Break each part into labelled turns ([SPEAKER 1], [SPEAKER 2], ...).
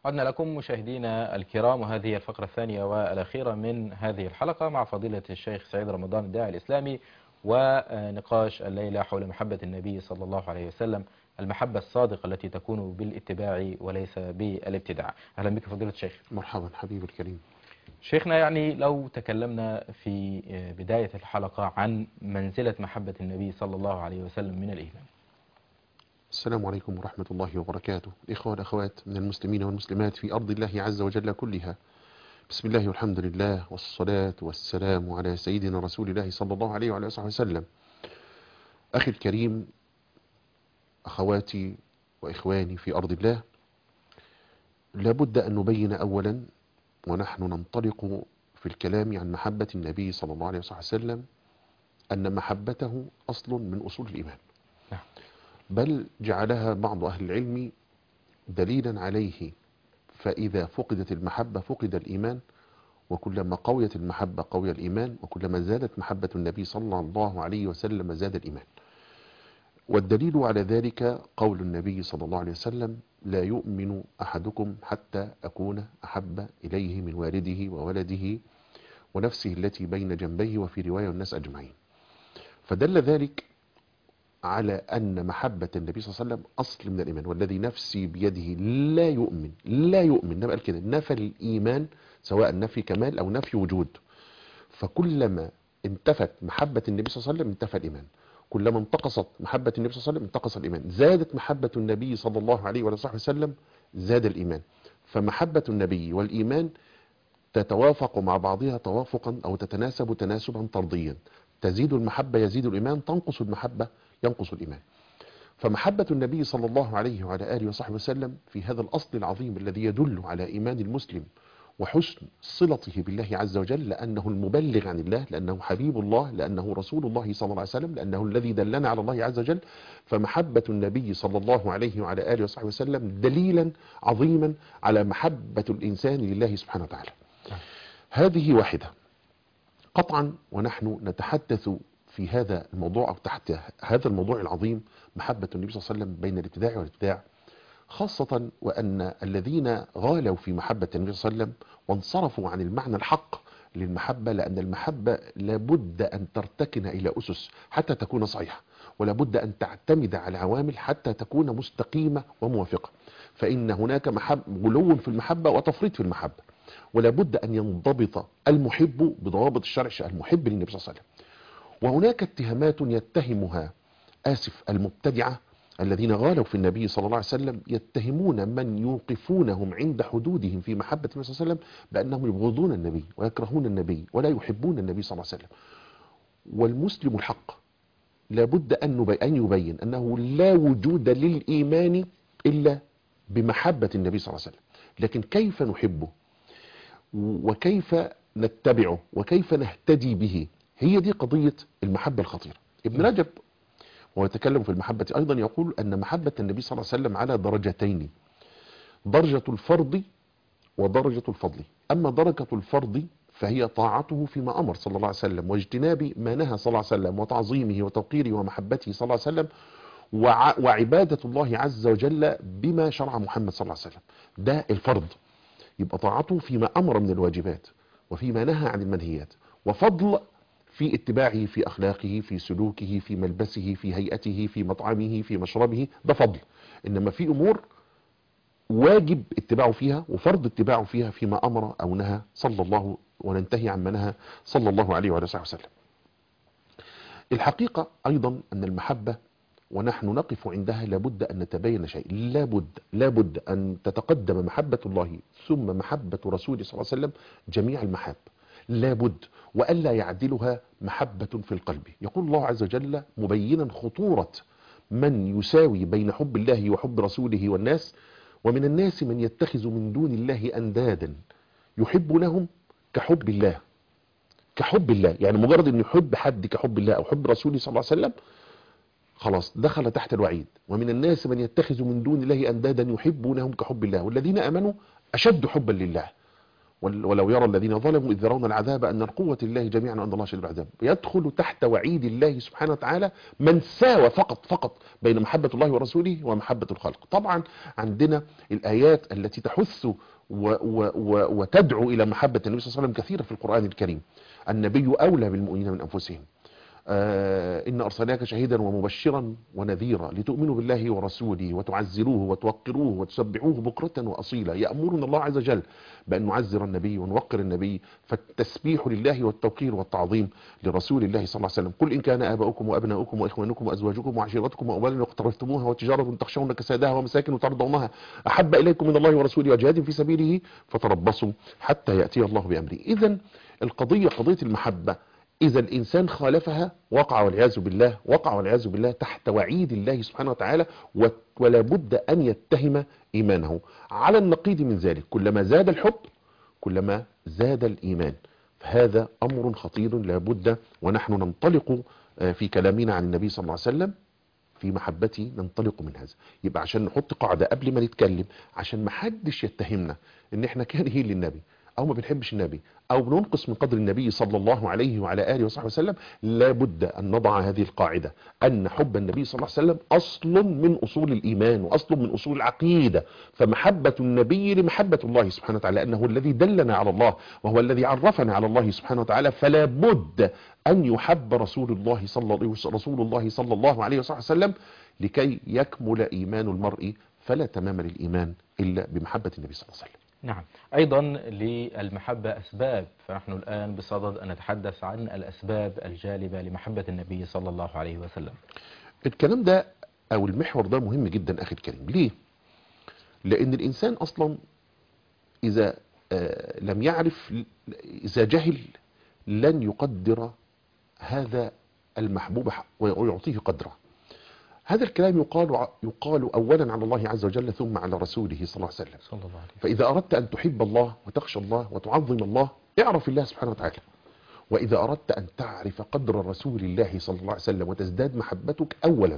[SPEAKER 1] عدنا لكم مشاهدينا الكرام وهذه هي الفقرة الثانية والأخيرة من هذه الحلقة مع فضيلة الشيخ سعيد رمضان الداعي الإسلامي ونقاش الليلة حول محبة النبي صلى الله عليه وسلم المحبة الصادقة التي تكون بالاتباع وليس بالابتداع أهلا بك فضيلة الشيخ
[SPEAKER 2] مرحبا حبيبي الكريم
[SPEAKER 1] شيخنا يعني لو تكلمنا في بداية الحلقة عن منزلة محبة النبي صلى الله عليه وسلم من الإيمان
[SPEAKER 2] السلام عليكم ورحمة الله وبركاته إخوة والأخوات من المسلمين والمسلمات في أرض الله عز وجل كلها بسم الله والحمد لله والصلاة والسلام على سيدنا رسول الله صلى الله عليه وعلى آله وسلم أخي الكريم أخواتي وإخواني في أرض الله لابد أن نبين أولا ونحن ننطلق في الكلام عن محبة النبي صلى الله عليه وسلم أن محبته أصل من أصول الإيمان
[SPEAKER 1] نعم.
[SPEAKER 2] بل جعلها بعض أهل العلم دليلا عليه فإذا فقدت المحبة فقد الإيمان وكلما قويت المحبة قوي الإيمان وكلما زادت محبة النبي صلى الله عليه وسلم زاد الإيمان والدليل على ذلك قول النبي صلى الله عليه وسلم لا يؤمن أحدكم حتى أكون أحب إليه من والده وولده ونفسه التي بين جنبيه وفي رواية الناس أجمعين فدل ذلك على أن محبة النبي صلى الله عليه وسلم أصل من الإيمان والذي نفسي بيده لا يؤمن لا يؤمن نبقى كده نفى الإيمان سواء نفي كمال أو نفي وجود فكلما انتفت محبة النبي صلى الله عليه وسلم انتفى الإيمان كلما انتقصت محبة النبي صلى الله عليه وسلم انتقص الإيمان زادت محبة النبي صلى الله عليه وآله وسلم زاد الإيمان فمحبة النبي والإيمان تتوافق مع بعضها توافقا أو تتناسب تناسبا طرديا تزيد المحبة يزيد الإيمان تنقص المحبة ينقص الإيمان فمحبة النبي صلى الله عليه وعلى آله وصحبه وسلم في هذا الأصل العظيم الذي يدل على إيمان المسلم وحسن صلته بالله عز وجل لأنه المبلغ عن الله لأنه حبيب الله لأنه رسول الله صلى الله عليه وسلم لأنه الذي دلنا على الله عز وجل فمحبة النبي صلى الله عليه وعلى آله وصحبه وسلم دليلا عظيما على محبة الإنسان لله سبحانه وتعالى هذه واحدة قطعا ونحن نتحدث في هذا الموضوع أو تحت هذا الموضوع العظيم محبة النبي صلى الله عليه وسلم بين الابتداع والابتداع خاصة وأن الذين غالوا في محبة النبي صلى الله عليه وسلم وانصرفوا عن المعنى الحق للمحبة لأن المحبة لابد أن ترتكن إلى أسس حتى تكون صحيحة ولابد أن تعتمد على عوامل حتى تكون مستقيمة وموافقة فإن هناك محب غلو في المحبة وتفريط في المحبة ولابد أن ينضبط المحب بضوابط الشرع المحب للنبي صلى الله عليه وسلم وهناك اتهامات يتهمها آسف المبتدعة الذين غالوا في النبي صلى الله عليه وسلم يتهمون من يوقفونهم عند حدودهم في محبة النبي صلى الله عليه وسلم بأنهم يبغضون النبي ويكرهون النبي ولا يحبون النبي صلى الله عليه وسلم والمسلم الحق لابد أن يبين أنه لا وجود للإيمان إلا بمحبة النبي صلى الله عليه وسلم لكن كيف نحبه وكيف نتبعه وكيف نهتدي به هي دي قضية المحبة الخطيرة ابن رجب وهو يتكلم في المحبة أيضا يقول أن محبة النبي صلى الله عليه وسلم على درجتين درجة الفرض ودرجة الفضل أما درجة الفرض فهي طاعته فيما أمر صلى الله عليه وسلم واجتناب ما نهى صلى الله عليه وسلم وتعظيمه وتوقيره ومحبته صلى الله عليه وسلم وعبادة الله عز وجل بما شرع محمد صلى الله عليه وسلم ده الفرض يبقى طاعته فيما أمر من الواجبات وفيما نهى عن المنهيات وفضل في اتباعه في أخلاقه في سلوكه في ملبسه في هيئته في مطعمه في مشربه ده فضل إنما في أمور واجب اتباعه فيها وفرض اتباعه فيها فيما أمر أو نهى صلى الله وننتهي عما نهى صلى الله عليه وعلى وسلم الحقيقة أيضا أن المحبة ونحن نقف عندها لابد أن نتبين شيء لابد لابد أن تتقدم محبة الله ثم محبة رسوله صلى الله عليه وسلم جميع المحاب لابد وألا يعدلها محبة في القلب يقول الله عز وجل مبينا خطورة من يساوي بين حب الله وحب رسوله والناس ومن الناس من يتخذ من دون الله أندادا يحبونهم كحب الله كحب الله يعني مجرد أن يحب حد كحب الله أو حب رسوله صلى الله عليه وسلم خلاص دخل تحت الوعيد ومن الناس من يتخذ من دون الله أندادا يحبونهم كحب الله والذين أمنوا أشد حبا لله ول- ولو يرى الذين ظلموا إذ يرون العذاب أن القوة الله جميعا وأن الله شديد العذاب يدخل تحت وعيد الله سبحانه وتعالى من ساوى فقط فقط بين محبة الله ورسوله ومحبة الخلق طبعا عندنا الآيات التي تحث و و و وتدعو إلى محبة النبي صلى الله عليه وسلم كثيرة في القرآن الكريم النبي أولى بالمؤمنين من أنفسهم آه إن أرسلناك شهيدا ومبشرا ونذيرا لتؤمنوا بالله ورسوله وتعزروه وتوقروه وتسبحوه بكرة وأصيلا يأمرنا الله عز وجل بأن نعزر النبي ونوقر النبي فالتسبيح لله والتوقير والتعظيم لرسول الله صلى الله عليه وسلم قل إن كان آباؤكم وأبناؤكم وإخوانكم وأزواجكم وعشيرتكم وأموال اقترفتموها وتجارة تخشون كسادها ومساكن ترضونها أحب إليكم من الله ورسوله وجهاد في سبيله فتربصوا حتى يأتي الله بأمره إذا القضية قضية المحبة إذا الإنسان خالفها وقع والعياذ بالله وقع والعياذ بالله تحت وعيد الله سبحانه وتعالى و- ولا بد أن يتهم إيمانه على النقيض من ذلك كلما زاد الحب كلما زاد الإيمان فهذا أمر خطير لا بد ونحن ننطلق آه، في كلامنا عن النبي صلى الله عليه وسلم في محبتي ننطلق من هذا يبقى عشان نحط قاعدة قبل ما نتكلم عشان ما حدش يتهمنا ان احنا كارهين للنبي او ما بنحبش النبي او بننقص من قدر النبي صلى الله عليه وعلى اله وصحبه وسلم لابد ان نضع هذه القاعدة ان حب النبي صلى الله عليه وسلم اصل من اصول الايمان واصل من اصول العقيدة فمحبة النبي لمحبة الله سبحانه وتعالى انه الذي دلنا على الله وهو الذي عرفنا على الله سبحانه وتعالى فلا بد ان يحب رسول الله صلى رسول الله صلى الله عليه وصحبه وسلم لكي يكمل ايمان المرء فلا تمام للايمان الا بمحبة النبي صلى الله عليه وسلم
[SPEAKER 1] نعم أيضا للمحبة أسباب فنحن الآن بصدد أن نتحدث عن الأسباب الجالبة لمحبة النبي صلى الله عليه وسلم
[SPEAKER 2] الكلام ده او المحور ده مهم جدا اخي الكريم ليه لان الانسان اصلا اذا آه، لم يعرف اذا جهل لن يقدر هذا المحبوب حق- ويعطيه قدره هذا الكلام يقال يقال اولا على الله عز وجل ثم على رسوله صلى الله عليه وسلم
[SPEAKER 1] صلى الله عليه
[SPEAKER 2] فإذا أردت أن تحب الله وتخشى الله وتعظم الله اعرف الله سبحانه وتعالى وإذا أردت أن تعرف قدر رسول الله صلى الله عليه وسلم وتزداد محبتك أولا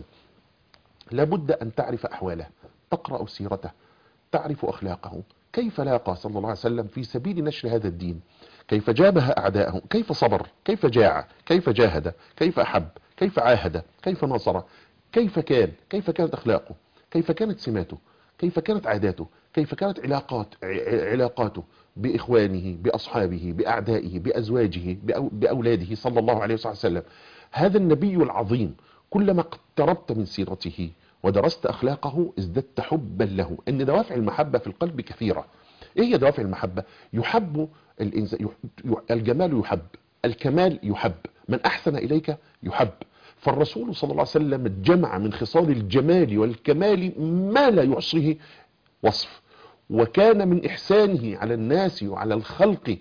[SPEAKER 2] لابد أن تعرف أحواله تقرأ سيرته تعرف أخلاقه كيف لاقى صلى الله عليه وسلم في سبيل نشر هذا الدين كيف جابه أعداءه كيف صبر كيف جاع كيف جاهد كيف أحب كيف عاهد كيف نصر كيف كان كيف كانت أخلاقه كيف كانت سماته كيف كانت عاداته كيف كانت علاقات ع- علاقاته بإخوانه بأصحابه بأعدائه بأزواجه بأو- بأولاده صلى الله عليه وسلم هذا النبي العظيم كلما اقتربت من سيرته ودرست أخلاقه ازددت حبا له إن دوافع المحبة في القلب كثيرة إيه هي دوافع المحبة يحب الإنسان يح- يح- الجمال يحب الكمال يحب من أحسن إليك يحب فالرسول صلى الله عليه وسلم جمع من خصال الجمال والكمال ما لا يحصيه وصف وكان من إحسانه على الناس وعلى الخلق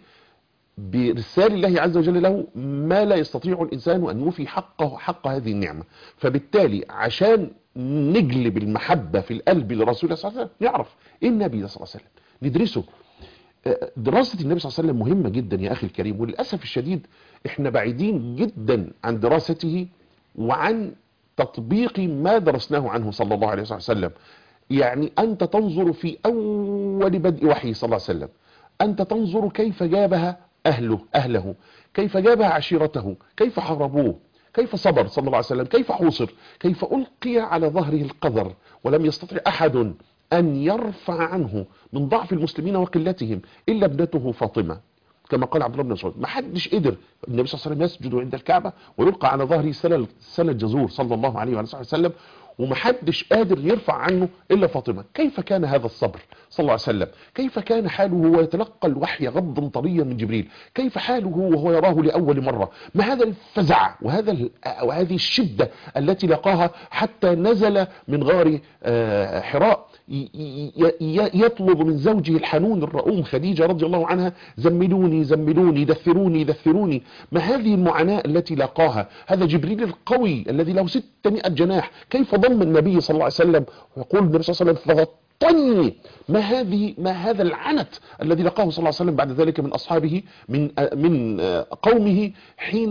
[SPEAKER 2] برسال الله عز وجل له ما لا يستطيع الإنسان أن يوفي حقه حق هذه النعمة فبالتالي عشان نجلب المحبة في القلب لرسول الله صلى الله عليه وسلم نعرف إيه النبي صلى الله عليه وسلم ندرسه آه، دراسة النبي صلى الله عليه وسلم مهمة جدا يا أخي الكريم وللأسف الشديد احنا بعيدين جدا عن دراسته وعن تطبيق ما درسناه عنه صلى الله عليه وسلم يعني أنت تنظر في أول بدء وحي صلى الله عليه وسلم أنت تنظر كيف جابها أهله أهله كيف جابها عشيرته كيف حاربوه كيف صبر صلى الله عليه وسلم كيف حوصر كيف ألقي على ظهره القذر ولم يستطع أحد أن يرفع عنه من ضعف المسلمين وقلتهم إلا ابنته فاطمة كما قال عبد الله بن مسعود ما حدش قدر النبي صلى الله عليه وسلم يسجد عند الكعبة ويلقى على ظهره سلة سلة جزور صلى الله عليه وعلى وسلم وما حدش قادر يرفع عنه إلا فاطمة كيف كان هذا الصبر صلى الله عليه وسلم كيف كان حاله وهو يتلقى الوحي غضا طريا من جبريل كيف حاله وهو يراه لأول مرة ما هذا الفزع وهذا ال- وهذه الشدة التي لقاها حتى نزل من غار آه، حراء ي- ي- ي- يطلب من زوجه الحنون الرؤوم خديجة رضي الله عنها زملوني زملوني دثروني دثروني ما هذه المعاناة التي لاقاها هذا جبريل القوي الذي له 600 جناح كيف ضم النبي صلى الله عليه وسلم ويقول النبي صلى الله عليه وسلم فغطني ما هذه ما هذا العنت الذي لقاه صلى الله عليه وسلم بعد ذلك من أصحابه من من قومه حين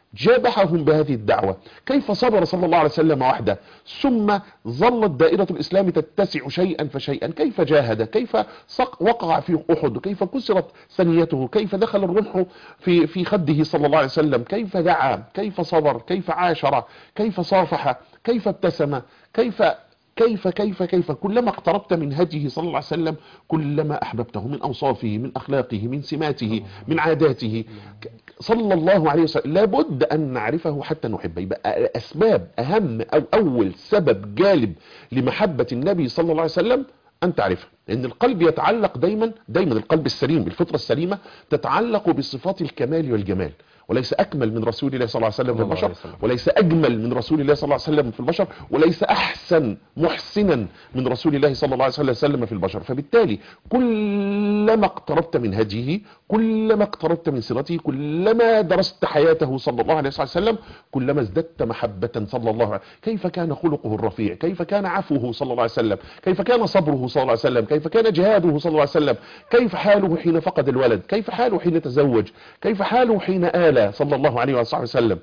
[SPEAKER 2] جابحهم بهذه الدعوة كيف صبر صلى الله عليه وسلم وحده ثم ظلت دائرة الإسلام تتسع شيئا فشيئا كيف جاهد كيف صق وقع في أحد كيف كسرت ثنيته كيف دخل الرمح في في خده صلى الله عليه وسلم كيف دعا كيف صبر كيف عاشر كيف صافح كيف ابتسم كيف كيف كيف كيف كلما اقتربت من هديه صلى الله عليه وسلم كلما أحببته من أوصافه من أخلاقه من سماته من عاداته ك- صلى الله عليه وسلم لابد أن نعرفه حتى نحبه يبقى أسباب أهم أو أول سبب جالب لمحبة النبي صلى الله عليه وسلم أن تعرفها لأن القلب يتعلق دايما دايما القلب السليم بالفطرة السليمة تتعلق بصفات الكمال والجمال وليس أكمل من رسول الله صلى الله عليه وسلم في
[SPEAKER 1] صلى الله
[SPEAKER 2] البشر
[SPEAKER 1] عليه وسلم.
[SPEAKER 2] وليس أجمل من رسول الله صلى الله عليه وسلم في البشر وليس أحسن محسنا من رسول الله صلى الله عليه وسلم في البشر فبالتالي كلما اقتربت من هديه كلما اقتربت من سيرته كلما درست حياته صلى الله عليه وسلم كلما ازددت محبة صلى الله عليه كيف كان خلقه الرفيع كيف كان عفوه صلى الله عليه وسلم كيف كان صبره صلى الله عليه وسلم كيف كان جهاده صلى الله عليه وسلم كيف حاله حين فقد الولد كيف حاله حين تزوج كيف حاله حين آل صلى الله عليه وصحبه وسلم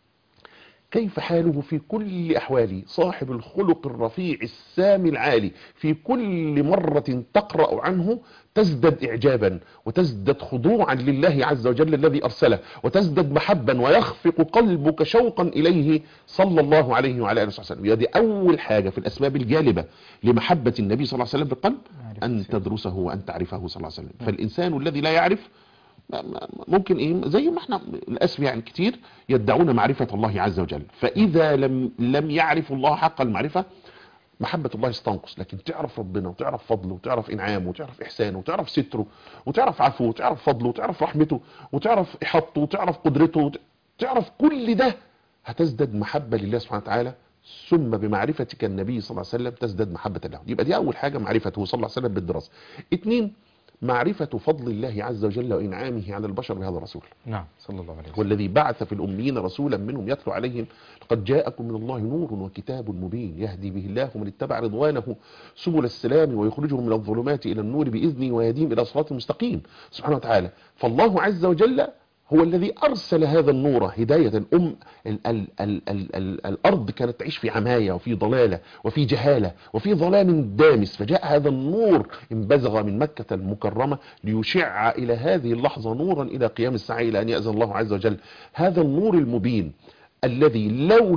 [SPEAKER 2] كيف حاله في كل أحواله صاحب الخلق الرفيع السامي العالي في كل مرة تقرأ عنه تزدد إعجابا وتزدد خضوعا لله عز وجل الذي أرسله وتزدد محبا ويخفق قلبك شوقا إليه صلى الله عليه وعلى آله وسلم هذه أول حاجة في الأسباب الجالبة لمحبة النبي صلى الله عليه وسلم بالقلب
[SPEAKER 1] معرفة
[SPEAKER 2] أن
[SPEAKER 1] سيره.
[SPEAKER 2] تدرسه وأن تعرفه صلى الله عليه وسلم فالإنسان الذي لا يعرف ما- ما- ممكن ايه زي ما احنا للاسف يعني كتير يدعون معرفة الله عز وجل فاذا لم لم يعرفوا الله حق المعرفة محبة الله تستنقص لكن تعرف ربنا وتعرف فضله وتعرف انعامه وتعرف احسانه وتعرف ستره وتعرف عفوه وتعرف فضله وتعرف رحمته وتعرف احاطته وتعرف قدرته وت- تعرف كل ده هتزداد محبة لله سبحانه وتعالى ثم بمعرفتك النبي صلى الله عليه وسلم تزداد محبة له يبقى دي اول حاجة معرفته صلى الله عليه وسلم بالدراسة اتنين معرفة فضل الله عز وجل وإنعامه على البشر بهذا الرسول
[SPEAKER 1] نعم صلى الله عليه وسلم
[SPEAKER 2] والذي بعث في الأميين رسولا منهم يتلو عليهم لقد جاءكم من الله نور وكتاب مبين يهدي به الله من اتبع رضوانه سبل السلام ويخرجهم من الظلمات إلى النور بإذنه ويهديهم إلى صراط مستقيم سبحانه وتعالى فالله عز وجل هو الذي أرسل هذا النور هداية أم ال ال ال ال ال الأرض كانت تعيش في عماية وفي ضلالة وفي جهالة وفي ظلام دامس فجاء هذا النور انبزغ من مكة المكرمة ليشع إلى هذه اللحظة نورا إلى قيام الساعة إلى أن يأذن الله عز وجل هذا النور المبين الذي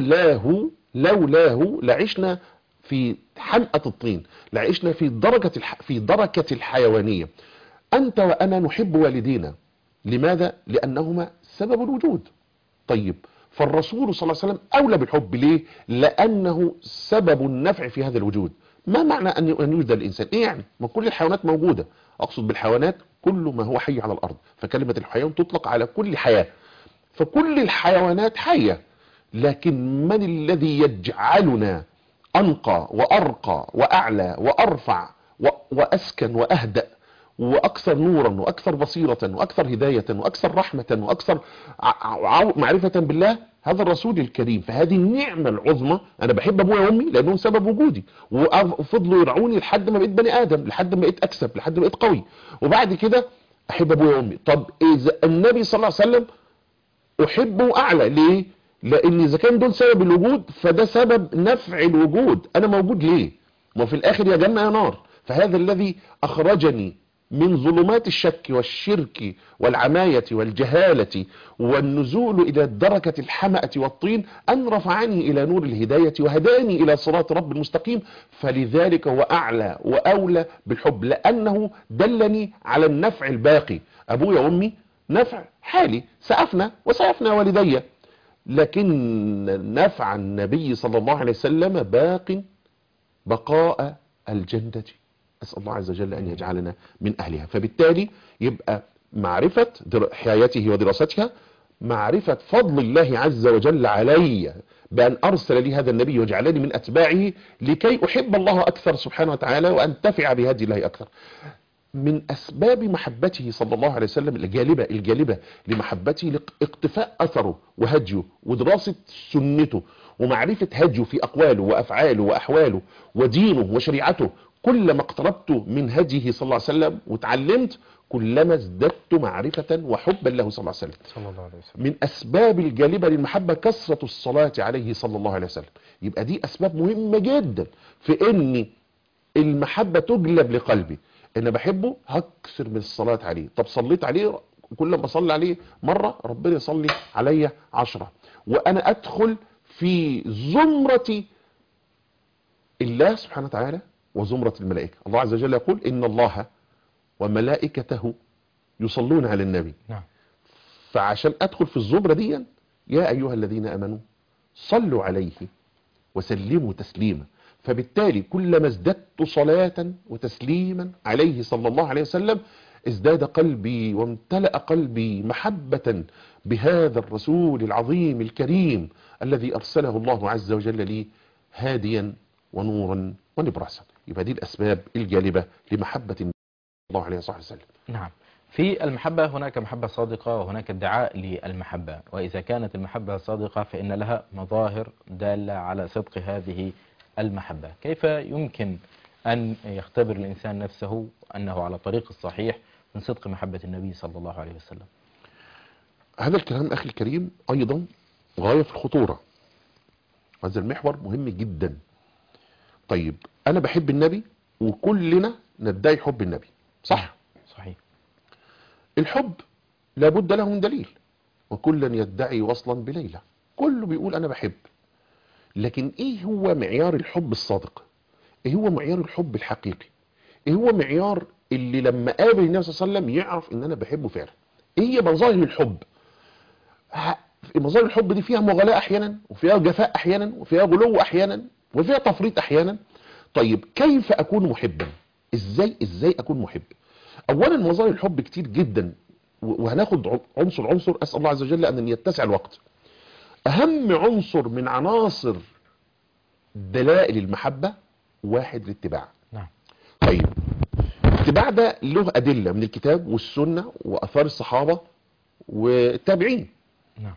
[SPEAKER 2] لولاه لولاه لعشنا في حمأة الطين لعشنا في درجة الح... في دركة الحيوانية أنت وأنا نحب والدينا لماذا؟ لأنهما سبب الوجود طيب فالرسول صلى الله عليه وسلم أولى بالحب ليه؟ لأنه سبب النفع في هذا الوجود ما معنى أن أن يوجد الإنسان؟ إيه يعني؟ ما كل الحيوانات موجودة أقصد بالحيوانات كل ما هو حي على الأرض فكلمة الحيوان تطلق على كل حياة فكل الحيوانات حية لكن من الذي يجعلنا أنقى وأرقى وأعلى وأرفع و- وأسكن وأهدأ وأكثر نورا وأكثر بصيرة وأكثر هداية وأكثر رحمة وأكثر ع- ع- معرفة بالله هذا الرسول الكريم فهذه النعمة العظمى أنا بحب أبويا وأمي لأنهم سبب وجودي وفضلوا يرعوني لحد ما بقيت بني آدم لحد ما بقيت أكسب لحد ما بقيت قوي وبعد كده أحب أبويا وأمي طب إذا النبي صلى الله عليه وسلم احبه اعلى ليه لان اذا كان دول سبب الوجود فده سبب نفع الوجود انا موجود ليه ما في الاخر يا جنة يا نار فهذا الذي اخرجني من ظلمات الشك والشرك والعماية والجهالة والنزول إلى دركة الحمأة والطين أن رفعني إلى نور الهداية وهداني إلى صراط رب المستقيم فلذلك هو أعلى وأولى بالحب لأنه دلني على النفع الباقي أبويا وأمي نفع حالي سأفنى وسيفنى والدي لكن نفع النبي صلى الله عليه وسلم باق بقاء الجنة أسأل الله عز وجل أن يجعلنا من أهلها فبالتالي يبقى معرفة در- حياته ودراستها معرفة فضل الله عز وجل علي بأن أرسل لي هذا النبي وجعلني من أتباعه لكي أحب الله أكثر سبحانه وتعالى وأنتفع بهدي الله أكثر من أسباب محبته صلى الله عليه وسلم الجالبة الجالبة لمحبته لاق- اقتفاء أثره وهديه ودراسة سنته ومعرفة هديه في أقواله وأفعاله وأحواله ودينه وشريعته كلما اقتربت من هديه صلى الله عليه وسلم وتعلمت كلما ازددت معرفة وحبا له صلى الله عليه وسلم
[SPEAKER 1] صلى الله عليه وسلم
[SPEAKER 2] من أسباب الجالبة للمحبة كثرة الصلاة عليه صلى الله عليه وسلم يبقى دي أسباب مهمة جدا في أن المحبة تجلب لقلبي أنا بحبه هكسر من الصلاة عليه طب صليت عليه كل ما أصلي عليه مرة ربنا يصلي عليا عشرة وأنا أدخل في زمرة الله سبحانه وتعالى وزمرة الملائكة الله عز وجل يقول إن الله وملائكته يصلون على النبي
[SPEAKER 1] نعم
[SPEAKER 2] فعشان ادخل في الزمرة دي يا ايها الذين امنوا صلوا عليه وسلموا تسليما فبالتالي كلما ازددت صلاة وتسليما عليه صلى الله عليه وسلم ازداد قلبي وامتلأ قلبي محبة بهذا الرسول العظيم الكريم الذي ارسله الله عز وجل لي هاديا ونورا ونبراسا يبقى دي الاسباب الجالبة لمحبة النبي صلى الله عليه وصحبه وسلم
[SPEAKER 1] نعم في المحبة هناك محبة صادقة وهناك ادعاء للمحبة وإذا كانت المحبة صادقة فإن لها مظاهر دالة على صدق هذه المحبة كيف يمكن أن يختبر الإنسان نفسه أنه على طريق الصحيح من صدق محبة النبي صلى الله عليه وسلم
[SPEAKER 2] هذا الكلام أخي الكريم أيضا غاية في الخطورة هذا المحور مهم جدا طيب أنا بحب النبي وكلنا ندعي حب النبي صح
[SPEAKER 1] صحيح
[SPEAKER 2] الحب لابد له من دليل وكلا يدعي وصلا بليلى كله بيقول أنا بحب لكن إيه هو معيار الحب الصادق إيه هو معيار الحب الحقيقي إيه هو معيار اللي لما قابل النبي صلى الله عليه وسلم يعرف إن أنا بحبه فعلا إيه هي مظاهر الحب ه- مظاهر الحب دي فيها مغالاة أحيانا وفيها جفاء أحيانا وفيها غلو أحيانا وفيها تفريط أحيانا طيب كيف أكون محبا إزاي إزاي أكون محب أولا مظاهر الحب كتير جدا و- وهناخد ع- عنصر عنصر أسأل الله عز وجل أن يتسع الوقت أهم عنصر من عناصر دلائل المحبة واحد الاتباع
[SPEAKER 1] نعم
[SPEAKER 2] طيب الاتباع ده له أدلة من الكتاب والسنة وأثار الصحابة والتابعين
[SPEAKER 1] نعم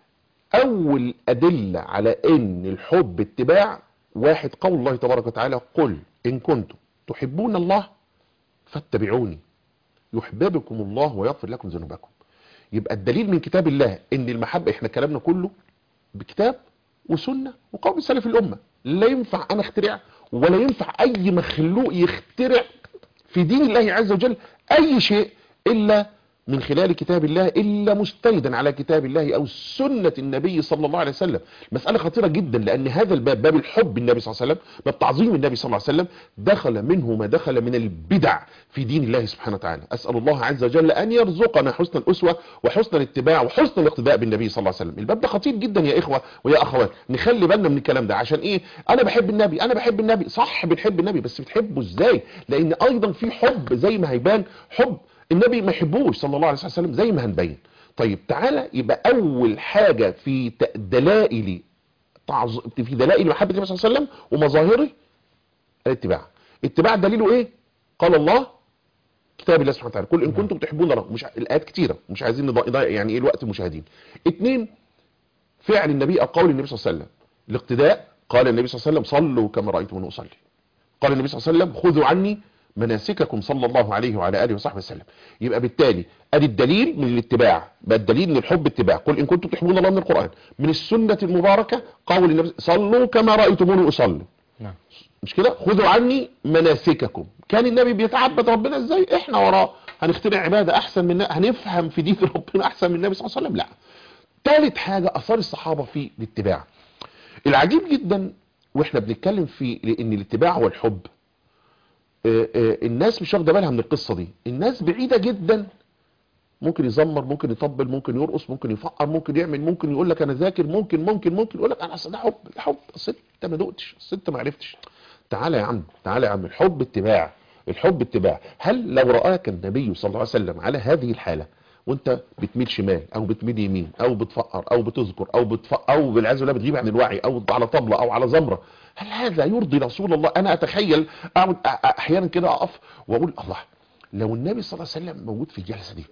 [SPEAKER 2] أول أدلة على أن الحب اتباع واحد قول الله تبارك وتعالى قل إن كنتم تحبون الله فاتبعوني يحببكم الله ويغفر لكم ذنوبكم يبقى الدليل من كتاب الله ان المحبة احنا كلامنا كله بكتاب وسنة وقول سلف الامة لا ينفع انا اخترع ولا ينفع اي مخلوق يخترع في دين الله عز وجل اي شيء الا من خلال كتاب الله الا مستندا على كتاب الله او سنة النبي صلى الله عليه وسلم مسألة خطيرة جدا لان هذا الباب باب الحب النبي صلى الله عليه وسلم باب تعظيم النبي صلى الله عليه وسلم دخل منه ما دخل من البدع في دين الله سبحانه وتعالى اسأل الله عز وجل ان يرزقنا حسن الاسوة وحسن الاتباع وحسن الاقتداء بالنبي صلى الله عليه وسلم الباب ده خطير جدا يا اخوة ويا اخوات نخلي بالنا من الكلام ده عشان ايه انا بحب النبي انا بحب النبي صح بنحب النبي بس بتحبه ازاي لان ايضا في حب زي ما هيبان حب النبي ما يحبوش صلى الله عليه وسلم زي ما هنبين طيب تعالى يبقى اول حاجة في ت- دلائل تعظ... في دلائل محبة النبي صلى الله عليه وسلم ومظاهره الاتباع اتباع دليله ايه قال الله كتاب الله سبحانه وتعالى قل ان كنتم تحبون الله مش ع- الايات كتيره مش عايزين نضيع نضيع يعني ايه الوقت المشاهدين اتنين فعل النبي او قول النبي صلى الله عليه وسلم الاقتداء قال النبي صلى الله عليه وسلم صلوا كما رايتموني اصلي قال النبي صلى الله عليه وسلم خذوا عني مناسككم صلى الله عليه وعلى اله وصحبه وسلم يبقى بالتالي ادي الدليل من الاتباع بقى الدليل من الحب اتباع قل ان كنتم تحبون الله من القران من السنه المباركه قول النبي صلوا كما رايتموني اصلي
[SPEAKER 1] نعم
[SPEAKER 2] مش كده خذوا عني مناسككم كان النبي بيتعبد ربنا ازاي احنا وراه هنخترع عباده احسن من هنفهم في دين ربنا احسن من النبي صلى الله عليه وسلم لا ثالث حاجه اثار الصحابه في الاتباع العجيب جدا واحنا بنتكلم في ان الاتباع والحب آه، آه، الناس مش واخده بالها من القصه دي الناس بعيده جدا ممكن يزمر ممكن يطبل ممكن يرقص ممكن يفقر ممكن يعمل ممكن يقول لك انا ذاكر ممكن ممكن ممكن يقول لك انا أصل ده حب ده حب اصل انت ما دقتش اصل انت ما عرفتش تعالى يا عم تعالى يا عم الحب اتباع الحب اتباع هل لو رآك النبي صلى الله عليه وسلم على هذه الحالة وانت بتميل شمال او بتميل يمين او بتفقر او بتذكر او بتفقر او بالعياذ بالله بتغيب عن الوعي او على طبلة او على زمرة هل هذا يرضي رسول الله انا اتخيل اقعد أ- أ- احيانا كده اقف واقول الله لو النبي صلى الله عليه وسلم موجود في الجلسة دي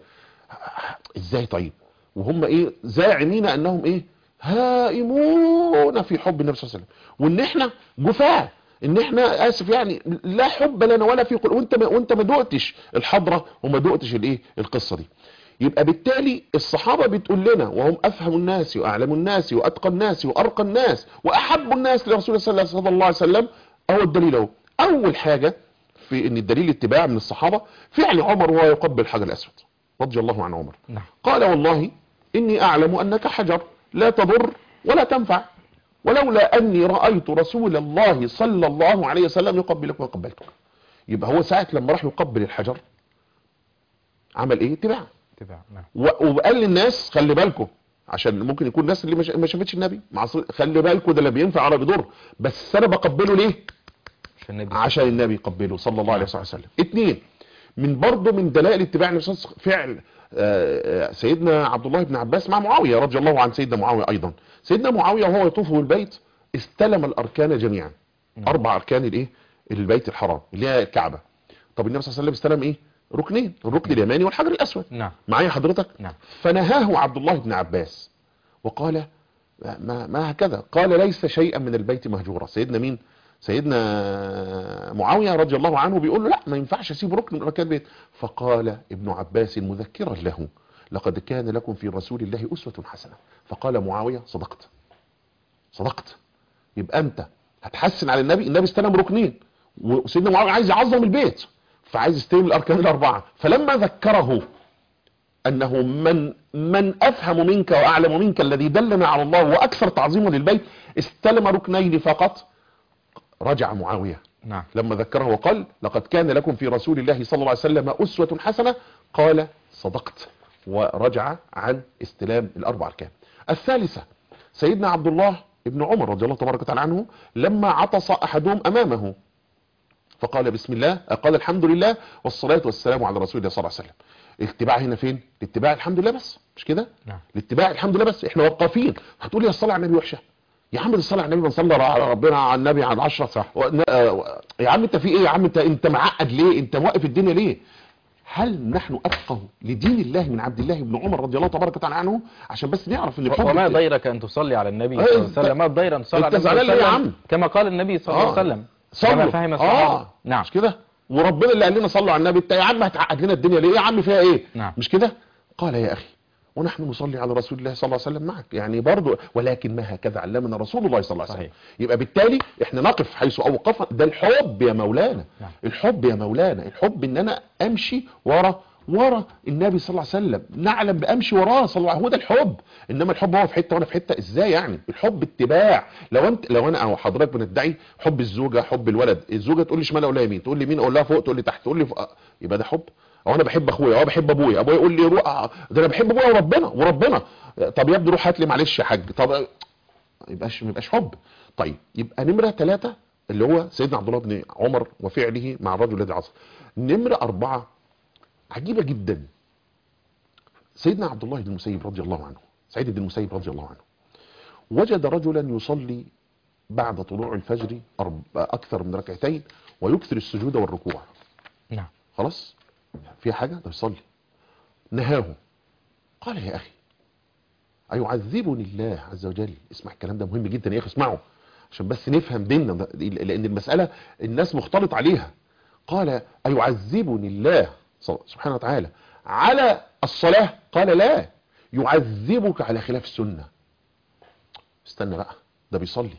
[SPEAKER 2] ازاي طيب وهم ايه زاعمين انهم ايه هائمون في حب النبي صلى الله عليه وسلم وان احنا جفاة ان احنا اسف يعني لا حب لنا ولا في قل وانت ما وانت ما دقتش الحضره وما دقتش الايه القصه دي يبقى بالتالي الصحابه بتقول لنا وهم افهم الناس واعلم الناس واتقى الناس وارقى الناس واحب الناس لرسول الله صلى الله عليه وسلم اهو الدليل اهو اول حاجه في ان الدليل اتباع من الصحابه فعل عمر وهو يقبل الحجر الاسود رضي الله عن عمر
[SPEAKER 1] نعم
[SPEAKER 2] قال والله إني أعلم أنك حجر لا تضر ولا تنفع ولولا أني رأيت رسول الله صلى الله عليه وسلم يقبلك وقبلتك يبقى هو ساعة لما راح يقبل الحجر عمل ايه اتباع
[SPEAKER 1] اتباع نعم
[SPEAKER 2] و- وقال للناس خلي بالكم عشان ممكن يكون الناس اللي ما شا- ما شافتش النبي مع ص- خلي بالكم ده لا بينفع ولا بيضر بس انا بقبله ليه
[SPEAKER 1] عشان النبي
[SPEAKER 2] عشان النبي يقبله صلى الله عليه وسلم اتنين من برضه من دلائل اتباع النبي صلى الله عليه وسلم فعل آه، آه، سيدنا عبد الله بن عباس مع معاوية رضي الله عن سيدنا معاوية ايضا سيدنا معاوية وهو يطوف بالبيت استلم الاركان جميعا
[SPEAKER 1] نعم.
[SPEAKER 2] اربع اركان الايه البيت الحرام اللي هي الكعبة طب النبي صلى الله عليه وسلم استلم ايه ركنين الركن اليماني والحجر الاسود
[SPEAKER 1] نعم
[SPEAKER 2] معايا حضرتك
[SPEAKER 1] نعم
[SPEAKER 2] فنهاه عبد الله بن عباس وقال ما, ما هكذا قال ليس شيئا من البيت مهجورا سيدنا مين سيدنا معاوية رضي الله عنه بيقول له لا ما ينفعش اسيب ركن من اركان البيت فقال ابن عباس مذكرا له لقد كان لكم في رسول الله اسوة حسنة فقال معاوية صدقت صدقت يبقى انت هتحسن على النبي النبي استلم ركنين وسيدنا معاوية عايز يعظم البيت فعايز يستلم الاركان الاربعة فلما ذكره انه من من افهم منك واعلم منك الذي دلنا على الله واكثر تعظيما للبيت استلم ركنين فقط رجع معاوية
[SPEAKER 1] نعم
[SPEAKER 2] لما ذكره وقال لقد كان لكم في رسول الله صلى الله عليه وسلم أسوة حسنة قال صدقت ورجع عن استلام الأربع أركان الثالثة سيدنا عبد الله ابن عمر رضي الله تبارك وتعالى عنه لما عطس أحدهم أمامه فقال بسم الله قال الحمد لله والصلاة والسلام على رسول الله صلى الله عليه وسلم الاتباع هنا فين الاتباع الحمد لله بس مش كده
[SPEAKER 1] نعم
[SPEAKER 2] الاتباع الحمد لله بس احنا وقافين هتقول لي الصلاه على النبي وحشه يا عم الصلاه على النبي بنصلي على ربنا على النبي على العشره
[SPEAKER 1] صح.
[SPEAKER 2] و... آه، يا عم انت في ايه يا عم انت انت معقد ليه انت موقف الدنيا ليه هل نحن اتقى لدين الله من عبد الله بن عمر رضي الله تبارك وتعالى عنه عشان بس نعرف ان الحب
[SPEAKER 1] وما
[SPEAKER 2] الت-
[SPEAKER 1] ضيرك ان تصلي على النبي
[SPEAKER 2] إيه
[SPEAKER 1] صلى الله
[SPEAKER 2] انت-
[SPEAKER 1] عليه وسلم ما ضير ان تصلي
[SPEAKER 2] انت
[SPEAKER 1] على النبي
[SPEAKER 2] زعلان
[SPEAKER 1] صلى الله
[SPEAKER 2] ليه يا
[SPEAKER 1] عليه
[SPEAKER 2] عم؟
[SPEAKER 1] وسلم كما قال النبي صلى الله عليه
[SPEAKER 2] آه.
[SPEAKER 1] وسلم
[SPEAKER 2] صلوا
[SPEAKER 1] كما فهم الصحابه
[SPEAKER 2] اه
[SPEAKER 1] نعم
[SPEAKER 2] مش كده وربنا اللي قال لنا صلوا على النبي انت يا عم هتعقد لنا الدنيا ليه يا عم فيها ايه
[SPEAKER 1] نعم.
[SPEAKER 2] مش كده قال يا اخي ونحن نصلي على رسول الله صلى الله عليه وسلم معك يعني برضو ولكن ما هكذا علمنا رسول الله صلى الله عليه وسلم
[SPEAKER 1] صحيح.
[SPEAKER 2] يبقى بالتالي احنا نقف حيث اوقف ده الحب يا مولانا
[SPEAKER 1] نعم.
[SPEAKER 2] الحب يا مولانا الحب ان انا امشي ورا ورا النبي صلى الله عليه وسلم نعلم بامشي وراه صلى الله عليه وسلم هو ده الحب انما الحب هو في حته وانا في حته ازاي يعني الحب اتباع لو انت لو انا او حضرتك بندعي حب الزوجه حب الولد الزوجه تقول لي شمال اقول لها يمين تقول لي مين اقول لها فوق تقول لي تحت تقول لي فوق. يبقى ده حب او انا بحب اخويا او بحب ابويا ابويا يقول لي روح ده انا بحب ابويا وربنا وربنا طب يا ابني روح هات لي معلش يا حاج طب يبقاش ما يبقاش حب طيب يبقى نمره ثلاثة اللي هو سيدنا عبد الله بن عمر وفعله مع الرجل الذي عصى نمره أربعة عجيبة جدا سيدنا عبد الله بن المسيب رضي الله عنه سعيد بن المسيب رضي الله عنه وجد رجلا يصلي بعد طلوع الفجر أرب... أكثر من ركعتين ويكثر السجود والركوع
[SPEAKER 1] نعم
[SPEAKER 2] خلاص في حاجة ده يصلي نهاه قال يا أخي أيعذبني الله عز وجل اسمع الكلام ده مهم جدا يا أخي اسمعه عشان بس نفهم ديننا ده- لأن المسألة الناس مختلط عليها قال أيعذبني الله سبحانه وتعالى على الصلاة قال لا يعذبك على خلاف السنة استنى بقى ده بيصلي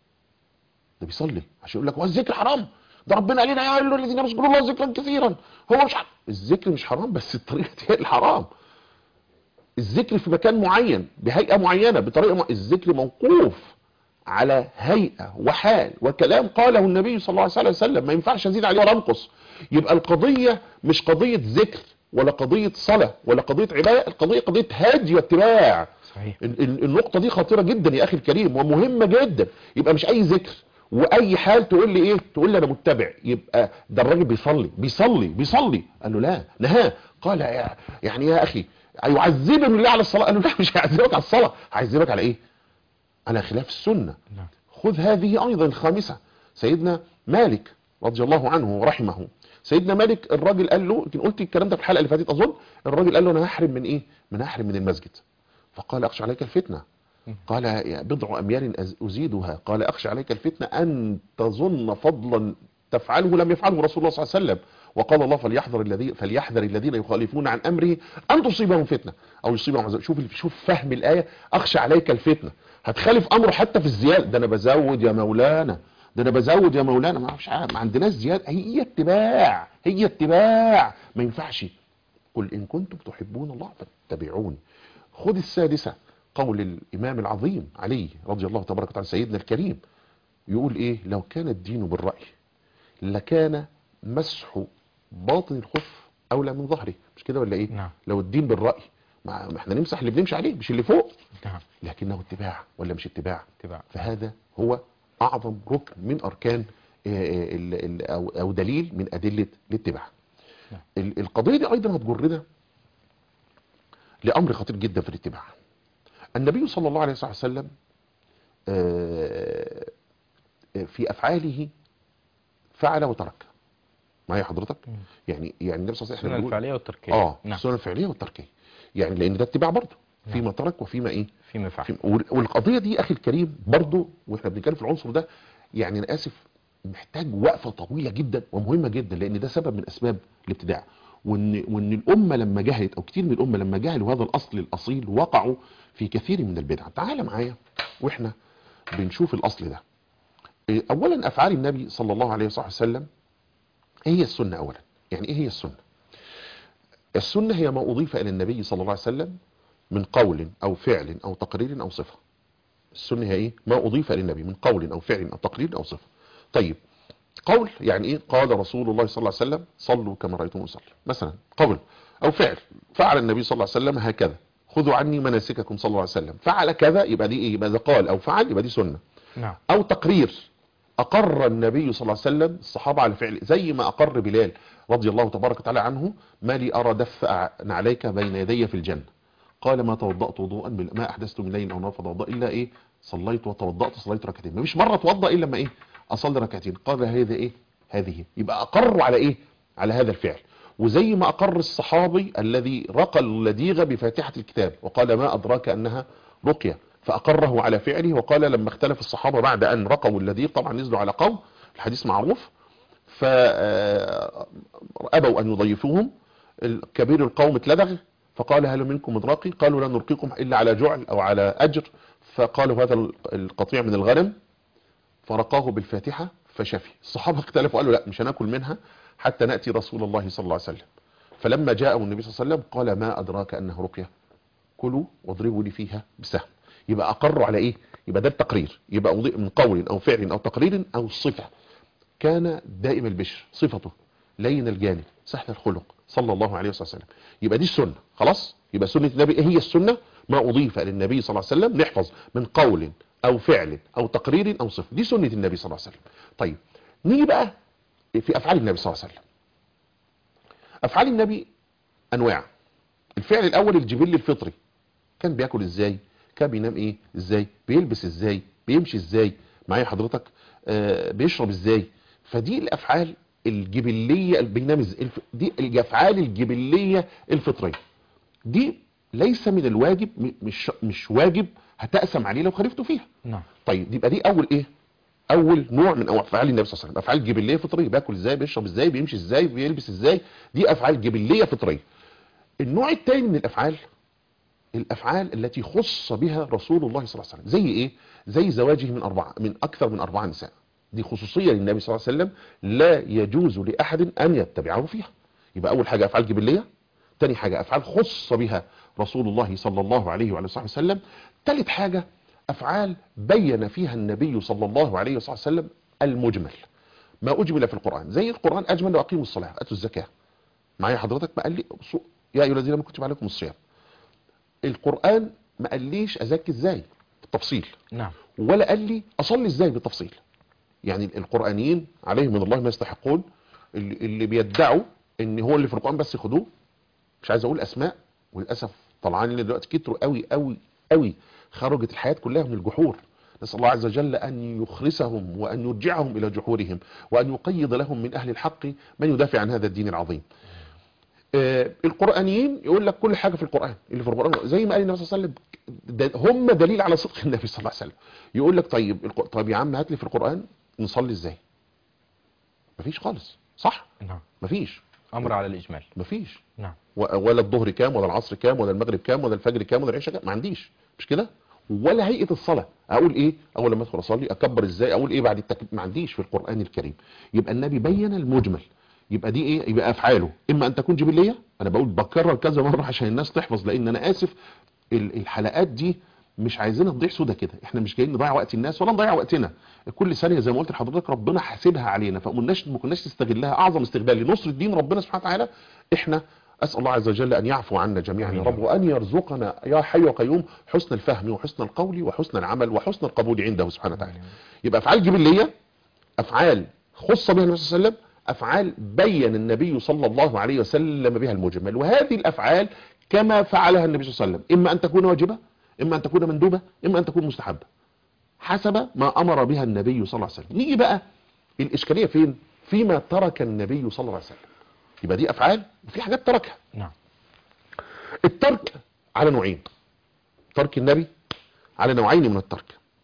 [SPEAKER 2] ده بيصلي عشان يقول لك هو الذكر حرام ده ربنا قال لنا يا ايها الذين يذكروا الله ذكرا كثيرا هو مش حرام. الذكر مش حرام بس الطريقه دي هي الحرام الذكر في مكان معين بهيئه معينه بطريقه مع... الذكر موقوف على هيئه وحال وكلام قاله النبي صلى الله عليه وسلم ما ينفعش ازيد عليه ولا انقص يبقى القضيه مش قضيه ذكر ولا قضيه صلاه ولا قضيه عباده القضيه قضيه هدي واتباع
[SPEAKER 1] صحيح
[SPEAKER 2] ال- ال- النقطة دي خطيرة جدا يا أخي الكريم ومهمة جدا يبقى مش أي ذكر وأي حال تقول لي إيه تقول لي أنا متبع يبقى ده الراجل بيصلي بيصلي بيصلي قال له لا نهاه قال يا يعني يا أخي يعذبني الله على الصلاة قال له لا مش هيعذبك على الصلاة هيعذبك على إيه على خلاف السنة
[SPEAKER 1] نعم
[SPEAKER 2] خذ هذه أيضا الخامسة سيدنا مالك رضي الله عنه ورحمه سيدنا مالك الراجل قال له يمكن قلت الكلام ده في الحلقة اللي فاتت أظن الراجل قال له أنا هحرم من إيه من هحرم من المسجد فقال أخشى عليك الفتنة قال يا بضع أميال أز- أزيدها قال أخشى عليك الفتنة أن تظن فضلا تفعله لم يفعله رسول الله صلى الله عليه وسلم وقال الله فليحذر الذي فليحذر الذين يخالفون عن امره ان تصيبهم فتنه او يصيبهم عذاب شوف شوف فهم الايه اخشى عليك الفتنه هتخالف امره حتى في الزياده ده انا بزود يا مولانا ده انا بزود يا مولانا ما فيش ما عندناش زياده هي اتباع هي اتباع ما ينفعش قل ان كنتم تحبون الله فاتبعوني خذ السادسه قول الامام العظيم علي رضي الله تبارك وتعالى سيدنا الكريم يقول ايه لو كان الدين بالراي لكان مسح باطن الخف اولى من ظهره مش كده ولا ايه
[SPEAKER 1] نعم.
[SPEAKER 2] لو الدين بالراي ما ما احنا نمسح اللي بنمشي عليه مش اللي فوق
[SPEAKER 1] نعم
[SPEAKER 2] لكنه اتباع ولا مش اتباع
[SPEAKER 1] اتباع
[SPEAKER 2] فهذا هو اعظم ركن من اركان آه، آه، ال- ال- او أو دليل من ادله الاتباع
[SPEAKER 1] نعم.
[SPEAKER 2] ال- القضيه دي ايضا هتجرنا لامر خطير جدا في الاتباع النبي صلى الله عليه وسلم آه، آه، في افعاله فعل وترك معايا حضرتك
[SPEAKER 1] مم.
[SPEAKER 2] يعني يعني النبي صلى الله عليه
[SPEAKER 1] السنة
[SPEAKER 2] وسلم بيقول-
[SPEAKER 1] الفعلية والتركية
[SPEAKER 2] اه
[SPEAKER 1] نعم
[SPEAKER 2] السنه الفعليه والتركيه يعني لان ده اتباع برضه
[SPEAKER 1] نعم.
[SPEAKER 2] فيما ترك وفيما ايه
[SPEAKER 1] فيما فعل
[SPEAKER 2] في وال- والقضيه دي اخي الكريم برضه واحنا بنتكلم في العنصر ده يعني انا اسف محتاج وقفه طويله جدا ومهمه جدا لان ده سبب من اسباب الابتداع وان وان الامه لما جهلت او كتير من الامه لما جهلوا هذا الاصل الاصيل وقعوا في كثير من البدع تعال معايا واحنا بنشوف الاصل ده إيه، اولا افعال النبي صلى الله عليه وصحبه وسلم ايه هي السنه اولا يعني ايه هي السنه السنه هي ما اضيف الى النبي صلى الله عليه وسلم من قول او فعل او تقرير او صفه السنه هي ايه ما اضيف الى النبي من قول او فعل او تقرير او صفه طيب قول يعني ايه قال رسول الله صلى الله عليه وسلم صلوا كما رايتم اصلي مثلا قول او فعل فعل النبي صلى الله عليه وسلم هكذا خذوا عني مناسككم صلى الله عليه وسلم فعل كذا يبقى دي ايه يبقى ده قال او فعل يبقى دي سنه
[SPEAKER 1] نعم
[SPEAKER 2] او تقرير اقر النبي صلى الله عليه وسلم الصحابه على فعل زي ما اقر بلال رضي الله تبارك وتعالى عنه ما لي ارى دف عليك بين يدي في الجنه قال ما توضأت وضوءا بال- ما احدثت من ليل او نار فتوضأ الا ايه صليت وتوضأت صليت ركعتين ما فيش مره اتوضأ الا لما ايه اصلي ركعتين قال هذا ايه هذه يبقى اقر على ايه على هذا الفعل وزي ما اقر الصحابي الذي رقى اللديغه بفاتحه الكتاب وقال ما ادراك انها رقيه فاقره على فعله وقال لما اختلف الصحابه بعد ان رقوا اللديغ طبعا نزلوا على قوم الحديث معروف فأبوا أن يضيفوهم كبير القوم اتلدغ فقال هل منكم مدراقي قالوا لا نرقيكم إلا على جعل أو على أجر فقالوا هذا القطيع من الغنم فرقاه بالفاتحة فشفي الصحابة اختلفوا قالوا لا مش هناكل منها حتى نأتي رسول الله صلى الله عليه وسلم فلما جاءه النبي صلى الله عليه وسلم قال ما أدراك أنها رقية كلوا واضربوا لي فيها بسهم يبقى أقروا على إيه يبقى ده التقرير يبقى أضيء من قول أو فعل أو تقرير أو صفة كان دائم البشر صفته لين الجانب سهل الخلق صلى الله عليه وسلم يبقى دي السنة خلاص يبقى سنة النبي ايه هي السنة ما أضيف للنبي صلى الله عليه وسلم نحفظ من قول أو فعل أو تقرير أو صفة دي سنة النبي صلى الله عليه وسلم طيب نيجي بقى في أفعال النبي صلى الله عليه وسلم أفعال النبي أنواع الفعل الأول الجبل الفطري كان بياكل ازاي كان بينام ايه ازاي بيلبس ازاي بيمشي ازاي معايا حضرتك آه بيشرب ازاي فدي الافعال الجبليه بينام ازاي الف- دي الافعال الجبليه الفطريه دي ليس من الواجب م- مش مش واجب هتقسم عليه لو خالفته فيها
[SPEAKER 1] نعم
[SPEAKER 2] طيب يبقى دي اول ايه اول نوع من أو افعال النبي صلى الله عليه وسلم افعال جبليه فطريه بياكل ازاي بيشرب ازاي بيمشي ازاي بيلبس ازاي دي افعال جبليه فطريه النوع الثاني من الافعال الافعال التي خص بها رسول الله صلى الله عليه وسلم زي ايه زي زواجه من اربعه من اكثر من اربعه نساء دي خصوصيه للنبي صلى الله عليه وسلم لا يجوز لاحد ان يتبعه فيها يبقى اول حاجه افعال جبليه تاني حاجه افعال خص بها رسول الله صلى الله عليه وعلى صحبه وسلم ثالث حاجه افعال بين فيها النبي صلى الله عليه وصحبه وسلم المجمل ما اجمل في القران زي القران اجمل واقيموا الصلاه اتوا الزكاه معايا حضرتك ما قال لي صو- يا ايها الذين امنوا كتب عليكم الصيام القرآن ما قاليش أزكي ازاي بالتفصيل
[SPEAKER 1] نعم
[SPEAKER 2] ولا قال لي أصلي ازاي بالتفصيل يعني القرآنيين عليهم من الله ما يستحقون اللي, اللي بيدعوا ان هو اللي في القرآن بس ياخدوه مش عايز اقول اسماء وللاسف طلعان لنا دلوقتي كتروا قوي قوي قوي خرجت الحياة كلها من الجحور نسأل الله عز وجل أن يخرسهم وأن يرجعهم إلى جحورهم وأن يقيض لهم من أهل الحق من يدافع عن هذا الدين العظيم آه القرآنيين يقول لك كل حاجة في القرآن اللي في القرآن زي ما قال النبي صلى الله عليه وسلم ده هم دليل على صدق النبي صلى الله عليه وسلم يقول لك طيب الق- طيب يا عم هات لي في القرآن نصلي ازاي مفيش خالص صح
[SPEAKER 1] نعم
[SPEAKER 2] مفيش
[SPEAKER 1] أمر على الإجمال
[SPEAKER 2] مفيش
[SPEAKER 1] نعم
[SPEAKER 2] و- ولا الظهر كام ولا العصر كام ولا المغرب كام ولا الفجر كام ولا العشاء كام ما عنديش مش كده ولا هيئه الصلاه اقول ايه اول لما ادخل اصلي اكبر ازاي اقول ايه بعد التكبير ما عنديش في القران الكريم يبقى النبي بين المجمل يبقى دي ايه يبقى افعاله اما ان تكون جبليه انا بقول بكرر كذا مره عشان الناس تحفظ لان انا اسف ال- الحلقات دي مش عايزينها تضيع سودا كده احنا مش جايين نضيع وقت الناس ولا نضيع وقتنا كل ثانيه زي ما قلت لحضرتك ربنا حاسبها علينا فما كناش ما كناش نستغلها اعظم استغلال لنصر الدين ربنا سبحانه وتعالى احنا اسال الله عز وجل ان يعفو عنا جميعا يا
[SPEAKER 1] آمين.
[SPEAKER 2] رب وان يرزقنا يا حي يا قيوم حسن الفهم وحسن القول وحسن العمل وحسن القبول عنده سبحانه وتعالى يبقى افعال جبليه افعال خص بها النبي صلى الله عليه وسلم افعال بين النبي صلى الله عليه وسلم بها المجمل وهذه الافعال كما فعلها النبي صلى الله عليه وسلم اما ان تكون واجبه اما ان تكون مندوبه اما ان تكون مستحبه حسب ما امر بها النبي صلى الله عليه وسلم نيجي بقى الاشكاليه فين فيما ترك النبي صلى الله عليه وسلم يبقى دي افعال وفي حاجات تركها
[SPEAKER 1] نعم
[SPEAKER 2] الترك على نوعين ترك النبي على نوعين من الترك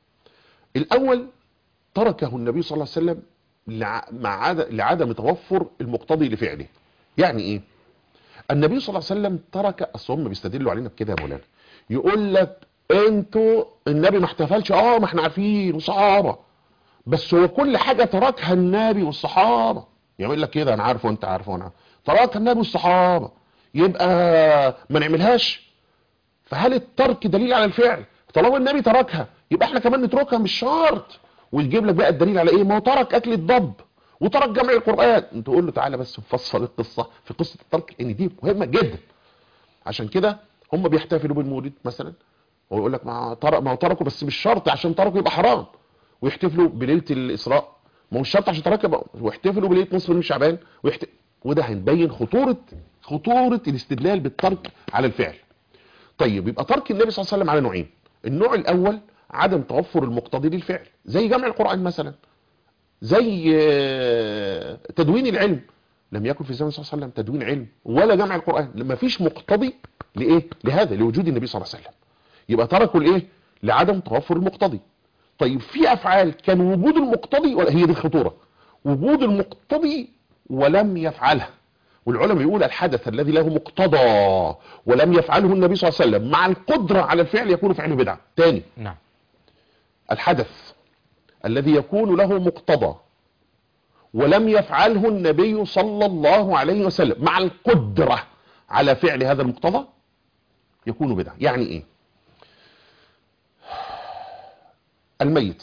[SPEAKER 2] الاول تركه النبي صلى الله عليه وسلم لع- مع عد- لعدم توفر المقتضي لفعله يعني ايه النبي صلى الله عليه وسلم ترك اصل هم بيستدلوا علينا بكده يا مولانا يقول لك انتوا النبي ما احتفلش اه ما احنا عارفين وصحابه بس هو كل حاجه تركها النبي والصحابه يقول لك كده انا عارفه وانت عارفه وانا عارفه تركها النبي والصحابه يبقى ما نعملهاش فهل الترك دليل على الفعل طالما النبي تركها يبقى احنا كمان نتركها مش شرط ويجيب لك بقى الدليل على ايه ما هو ترك اكل الضب وترك جمع القران انت تقول له تعالى بس نفصل القصه في قصه الترك ان دي مهمه جدا عشان كده هم بيحتفلوا بالمولد مثلا ويقول لك ما ترك ما هو تركوا بس مش شرط عشان تركوا يبقى حرام ويحتفلوا بليله الاسراء ما هو مش شرط عشان تركوا يبقى ويحتفلوا بليله نصف من شعبان ويحت... وده هنبين خطوره خطوره الاستدلال بالترك على الفعل طيب يبقى ترك النبي صلى الله عليه وسلم على نوعين النوع الاول عدم توفر المقتضي للفعل زي جمع القران مثلا زي آه، تدوين العلم لم يكن في زمن صلى الله عليه وسلم تدوين علم ولا جمع القران لما فيش مقتضي لايه لهذا لوجود النبي صلى الله عليه وسلم يبقى تركوا الايه لعدم توفر المقتضي طيب في افعال كان وجود المقتضي ولا هي دي الخطوره وجود المقتضي ولم يفعلها والعلماء يقول الحدث الذي له مقتضى ولم يفعله النبي صلى الله عليه وسلم مع القدره على الفعل يكون فعله بدعه تاني
[SPEAKER 1] نعم
[SPEAKER 2] الحدث الذي يكون له مقتضى ولم يفعله النبي صلى الله عليه وسلم مع القدرة على فعل هذا المقتضى يكون بدعة يعني ايه الميت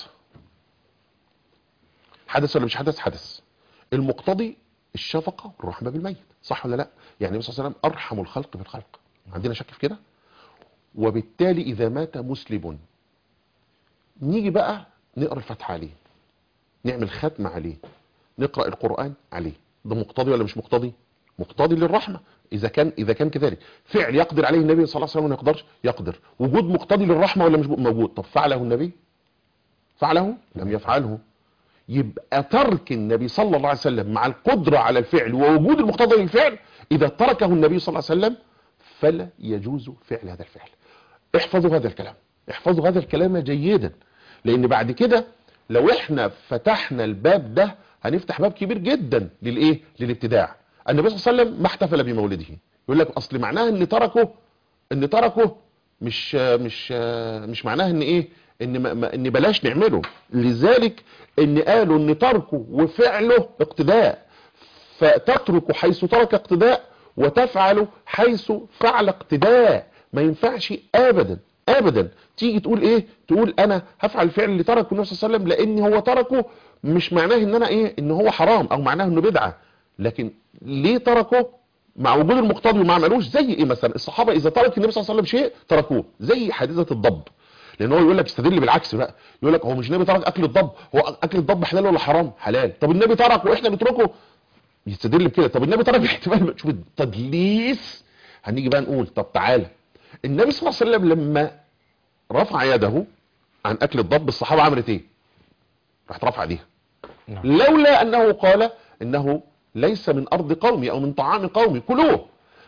[SPEAKER 2] حدث ولا مش حدث حدث المقتضي الشفقة والرحمة بالميت صح ولا لا يعني النبي صلى الله عليه وسلم أرحم الخلق بالخلق عندنا شك في كده وبالتالي إذا مات مسلم نيجي بقى نقرا الفاتحه عليه نعمل ختم عليه نقرا القران عليه ده مقتضي ولا مش مقتضي مقتضي للرحمه اذا كان اذا كان كذلك فعل يقدر عليه النبي صلى الله عليه وسلم وما يقدرش يقدر وجود مقتضي للرحمه ولا مش موجود طب فعله النبي فعله لم يفعله يبقى ترك النبي صلى الله عليه وسلم مع القدره على الفعل ووجود المقتضي للفعل اذا تركه النبي صلى الله عليه وسلم فلا يجوز فعل هذا الفعل احفظوا هذا الكلام احفظوا هذا الكلام جيدا لان بعد كده لو احنا فتحنا الباب ده هنفتح باب كبير جدا للايه للابتداع النبي صلى الله عليه وسلم ما احتفل بمولده يقول لك اصل معناها ان تركه ان تركه مش مش مش معناها ان ايه ان ما ما- ان بلاش نعمله لذلك ان قالوا ان تركه وفعله اقتداء فتترك حيث ترك اقتداء وتفعل حيث فعل اقتداء ما ينفعش ابدا ابدا تيجي تقول ايه تقول انا هفعل الفعل اللي تركه النبي صلى الله عليه وسلم لان هو تركه مش معناه ان انا ايه ان هو حرام او معناه انه بدعه لكن ليه تركه مع وجود المقتضي وما عملوش زي ايه مثلا الصحابه اذا ترك النبي صلى الله عليه وسلم شيء تركوه زي حادثه الضب لان هو يقول لك استدل بالعكس بقى يقول لك هو مش النبي ترك اكل الضب هو اكل الضب حلال ولا حرام حلال طب النبي ترك واحنا نتركه يستدل بكده طب النبي ترك احتمال شوف التدليس هنيجي بقى نقول طب تعالى النبي صلى الله عليه وسلم لما رفع يده عن اكل الضب الصحابه عملت ايه راحت رفع ايديها
[SPEAKER 1] نعم
[SPEAKER 2] لولا انه قال انه ليس من ارض قومي او من طعام قومي كلوه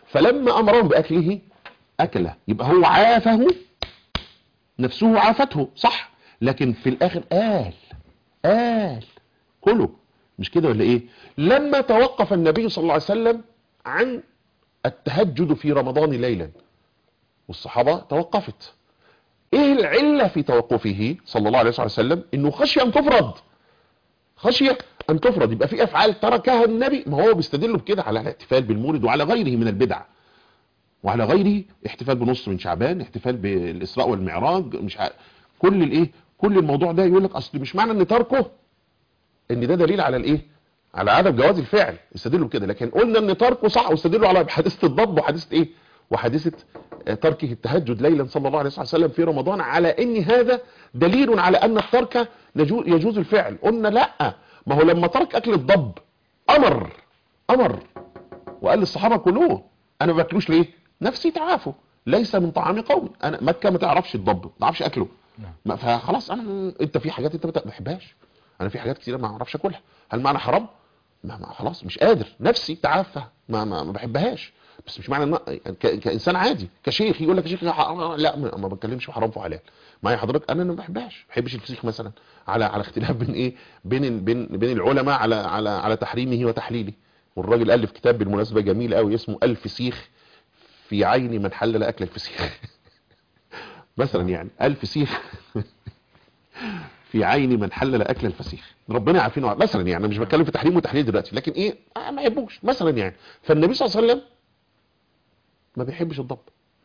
[SPEAKER 2] فلما امرهم باكله اكله يبقى هو عافه نفسه عافته صح لكن في الاخر قال قال كله مش كده ولا ايه لما توقف النبي صلى الله عليه وسلم عن التهجد في رمضان ليلا والصحابة توقفت ايه العلة في توقفه صلى الله عليه وسلم انه خشي ان تفرض خشية ان تفرض يبقى في افعال تركها النبي ما هو بيستدل بكده على الاحتفال بالمولد وعلى غيره من البدع وعلى غيره احتفال بنص من شعبان احتفال بالاسراء والمعراج مش ع... كل الايه كل الموضوع ده يقول لك اصل مش معنى ان تركه ان ده دليل على الايه على عدم جواز الفعل يستدلوا بكده لكن قلنا ان تركه صح واستدلوا على حادثه الضب وحادثه ايه وحادثه آه، تركه التهجد ليلا صلى الله عليه وسلم في رمضان على ان هذا دليل على ان الترك نجو- يجوز الفعل قلنا لا ما هو لما ترك اكل الضب امر امر وقال للصحابه كلوه انا ما باكلوش ليه نفسي تعافوا ليس من طعام قومي انا مكه ما تعرفش الضب ما تعرفش اكله
[SPEAKER 1] نعم.
[SPEAKER 2] ما- فخلاص انا انت في حاجات انت ما بتحبهاش انا في حاجات كتير ما اعرفش اكلها هل معنى حرام ما ما خلاص مش قادر نفسي تعافى ما ما, ما بحبهاش بس مش معنى ان ك- كانسان عادي كشيخ يقول لك يا شيخ يا حرام. لا ما ما بتكلمش في حرام وحلال معايا حضرتك انا ما بحبهاش ما بحبش الفسيخ مثلا على على اختلاف بين ايه بين ال- بين بين العلماء على على على تحريمه وتحليله والراجل الف كتاب بالمناسبه جميل قوي اسمه الفسيخ في عين من حلل اكل الفسيخ مثلا يعني الفسيخ في عين من حلل اكل الفسيخ ربنا يعافينا ويعافيك. مثلا يعني انا مش بتكلم في تحريم وتحليل دلوقتي لكن ايه آه ما يحبوش مثلا يعني فالنبي صلى الله عليه وسلم ما بيحبش الضب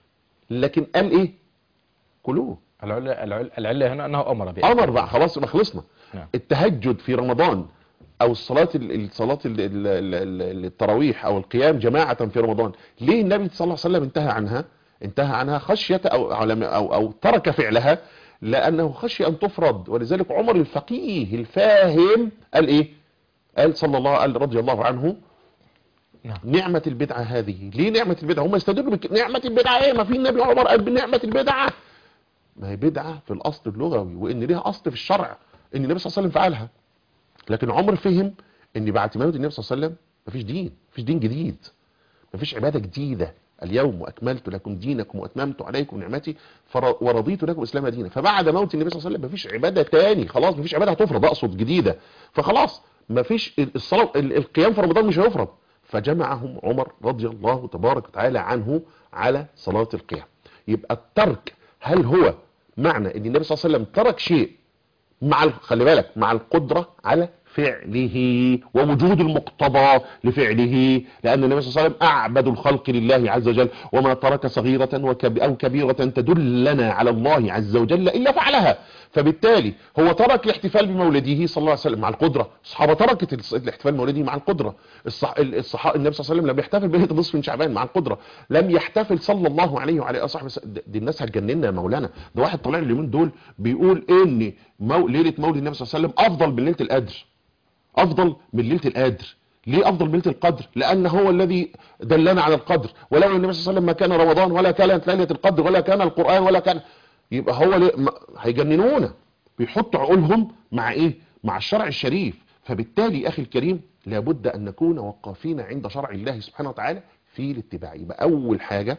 [SPEAKER 2] لكن قال ايه كلوه
[SPEAKER 1] العلة, العلة, العلة هنا أنه أمر بأكل
[SPEAKER 2] امر بقى خلاص يبقى خلصنا
[SPEAKER 1] نعم.
[SPEAKER 2] التهجد في رمضان او الصلاه ال- الصلاه ال- ال- ال- ال- التراويح او القيام جماعه في رمضان ليه النبي صلى الله عليه وسلم انتهى عنها انتهى عنها خشيه او او او, أو ترك فعلها لانه خشي ان تفرض ولذلك عمر الفقيه الفاهم قال ايه قال صلى الله قال رضي الله عنه
[SPEAKER 1] نعم.
[SPEAKER 2] نعمة البدعة هذه ليه نعمة البدعة هم يستدلوا بك... نعمة البدعة ايه ما في النبي عمر قال بنعمة البدعة ما هي بدعة في الأصل اللغوي وإن ليها أصل في الشرع إن النبي صلى الله عليه وسلم فعلها لكن عمر فهم إن بعد موت النبي صلى الله عليه وسلم مفيش دين مفيش دين جديد مفيش عبادة جديدة اليوم أكملت لكم دينكم وأتممت عليكم نعمتي فر... ورضيت لكم الإسلام دينا فبعد موت النبي صلى الله عليه وسلم مفيش عبادة تاني خلاص مفيش عبادة هتفرض أقصد جديدة فخلاص مفيش الصلاة ال- القيام في رمضان مش هيفرض فجمعهم عمر رضي الله تبارك وتعالى عنه على صلاة القيام يبقى الترك هل هو معنى ان النبي صلى الله عليه وسلم ترك شيء مع ال- خلي بالك مع القدرة على فعله ووجود المقتضى لفعله لأن النبي صلى الله عليه وسلم أعبد الخلق لله عز وجل وما ترك صغيرة وكب أو كبيرة تدلنا على الله عز وجل إلا فعلها فبالتالي هو ترك الاحتفال بمولده صلى الله عليه وسلم مع القدرة الصحابة تركت الس- الاحتفال بمولده مع القدرة الصح... الصح... النبي صلى الله عليه وسلم لم يحتفل بليلة نصف من شعبان مع القدرة لم يحتفل صلى الله عليه وعلى اله وصحبه وسلم دي الناس هتجننا يا مولانا ده واحد طالع لي اليومين دول بيقول ان مو... ليلة مولد النبي صلى الله عليه وسلم افضل من ليلة القدر افضل من ليله القدر ليه افضل من ليله القدر لان هو الذي دلنا على القدر ولو النبي صلى الله عليه وسلم ما كان رمضان ولا كانت ليله القدر ولا كان القران ولا كان يبقى هو ليه ما- هيجننونا بيحطوا عقولهم مع ايه مع الشرع الشريف فبالتالي اخي الكريم لابد ان نكون وقافين عند شرع الله سبحانه وتعالى في الاتباع يبقى اول حاجه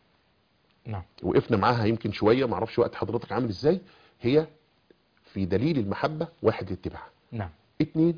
[SPEAKER 1] نعم
[SPEAKER 2] وقفنا معاها يمكن شويه ما اعرفش وقت حضرتك عامل ازاي هي في دليل المحبه واحد الاتباع
[SPEAKER 1] نعم
[SPEAKER 2] اتنين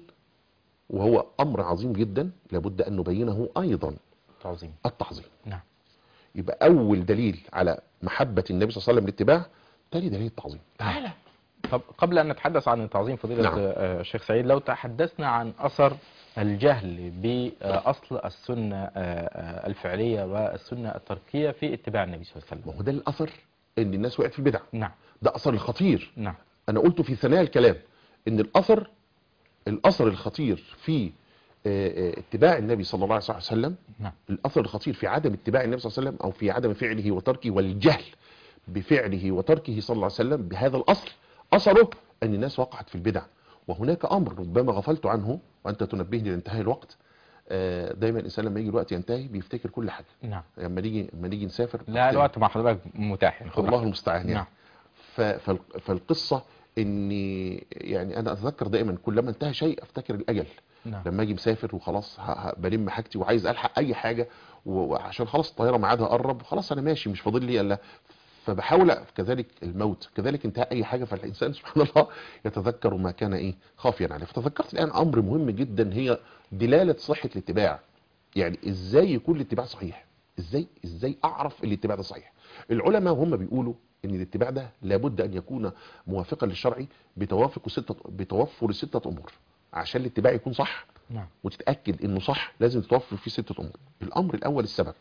[SPEAKER 2] وهو امر عظيم جدا لابد ان نبينه ايضا
[SPEAKER 1] تعظيم
[SPEAKER 2] التعظيم
[SPEAKER 1] نعم
[SPEAKER 2] يبقى اول دليل على محبة النبي صلى الله عليه وسلم الاتباع تاني دليل التعظيم تعالى
[SPEAKER 1] طب قبل أن نتحدث عن التعظيم فضيلة
[SPEAKER 2] نعم.
[SPEAKER 1] آه، الشيخ سعيد لو تحدثنا عن أثر الجهل بأصل السنة آه، آه، الفعلية والسنة التركية في اتباع النبي صلى الله عليه
[SPEAKER 2] ما
[SPEAKER 1] وسلم
[SPEAKER 2] هو ده الاثر ان الناس وقعت في البدع
[SPEAKER 1] نعم
[SPEAKER 2] ده اثر الخطير
[SPEAKER 1] نعم
[SPEAKER 2] انا قلته في ثنايا الكلام ان الاثر الاثر الخطير في آه، آه، اتباع النبي صلى الله عليه وسلم
[SPEAKER 1] نعم
[SPEAKER 2] الاثر الخطير في عدم اتباع النبي صلى الله عليه وسلم او في عدم فعله وتركه والجهل بفعله وتركه صلى الله عليه وسلم بهذا الاصل اثره ان الناس وقعت في البدع وهناك امر ربما غفلت عنه وانت تنبهني لانتهاء الوقت آه، دايما الانسان لما يجي الوقت ينتهي بيفتكر كل حاجه
[SPEAKER 1] نعم
[SPEAKER 2] لما نيجي لما نيجي نسافر
[SPEAKER 1] لا الوقت مع حضرتك متاح يعني خد
[SPEAKER 2] الله
[SPEAKER 1] راحتك.
[SPEAKER 2] المستعان يعني
[SPEAKER 1] نعم
[SPEAKER 2] ف- فال- فالقصة اني يعني انا اتذكر دائما كلما انتهى شيء افتكر الاجل
[SPEAKER 1] نعم.
[SPEAKER 2] لما اجي مسافر وخلاص ه- ه- بلم حاجتي وعايز الحق اي حاجه و- وعشان خلاص الطياره ميعادها قرب خلاص انا ماشي مش فاضل لي الا فبحاول كذلك الموت كذلك انتهاء اي حاجه فالانسان سبحان الله يتذكر ما كان ايه خافيا عليه فتذكرت الان امر مهم جدا هي دلاله صحه الاتباع يعني ازاي يكون الاتباع صحيح ازاي ازاي اعرف الاتباع ده صحيح العلماء هم بيقولوا ان الاتباع ده لابد ان يكون موافقا للشرع بتوافق ستة بتوفر ستة امور عشان الاتباع يكون صح
[SPEAKER 1] نعم
[SPEAKER 2] وتتاكد انه صح لازم تتوفر فيه ستة امور الامر الاول السبب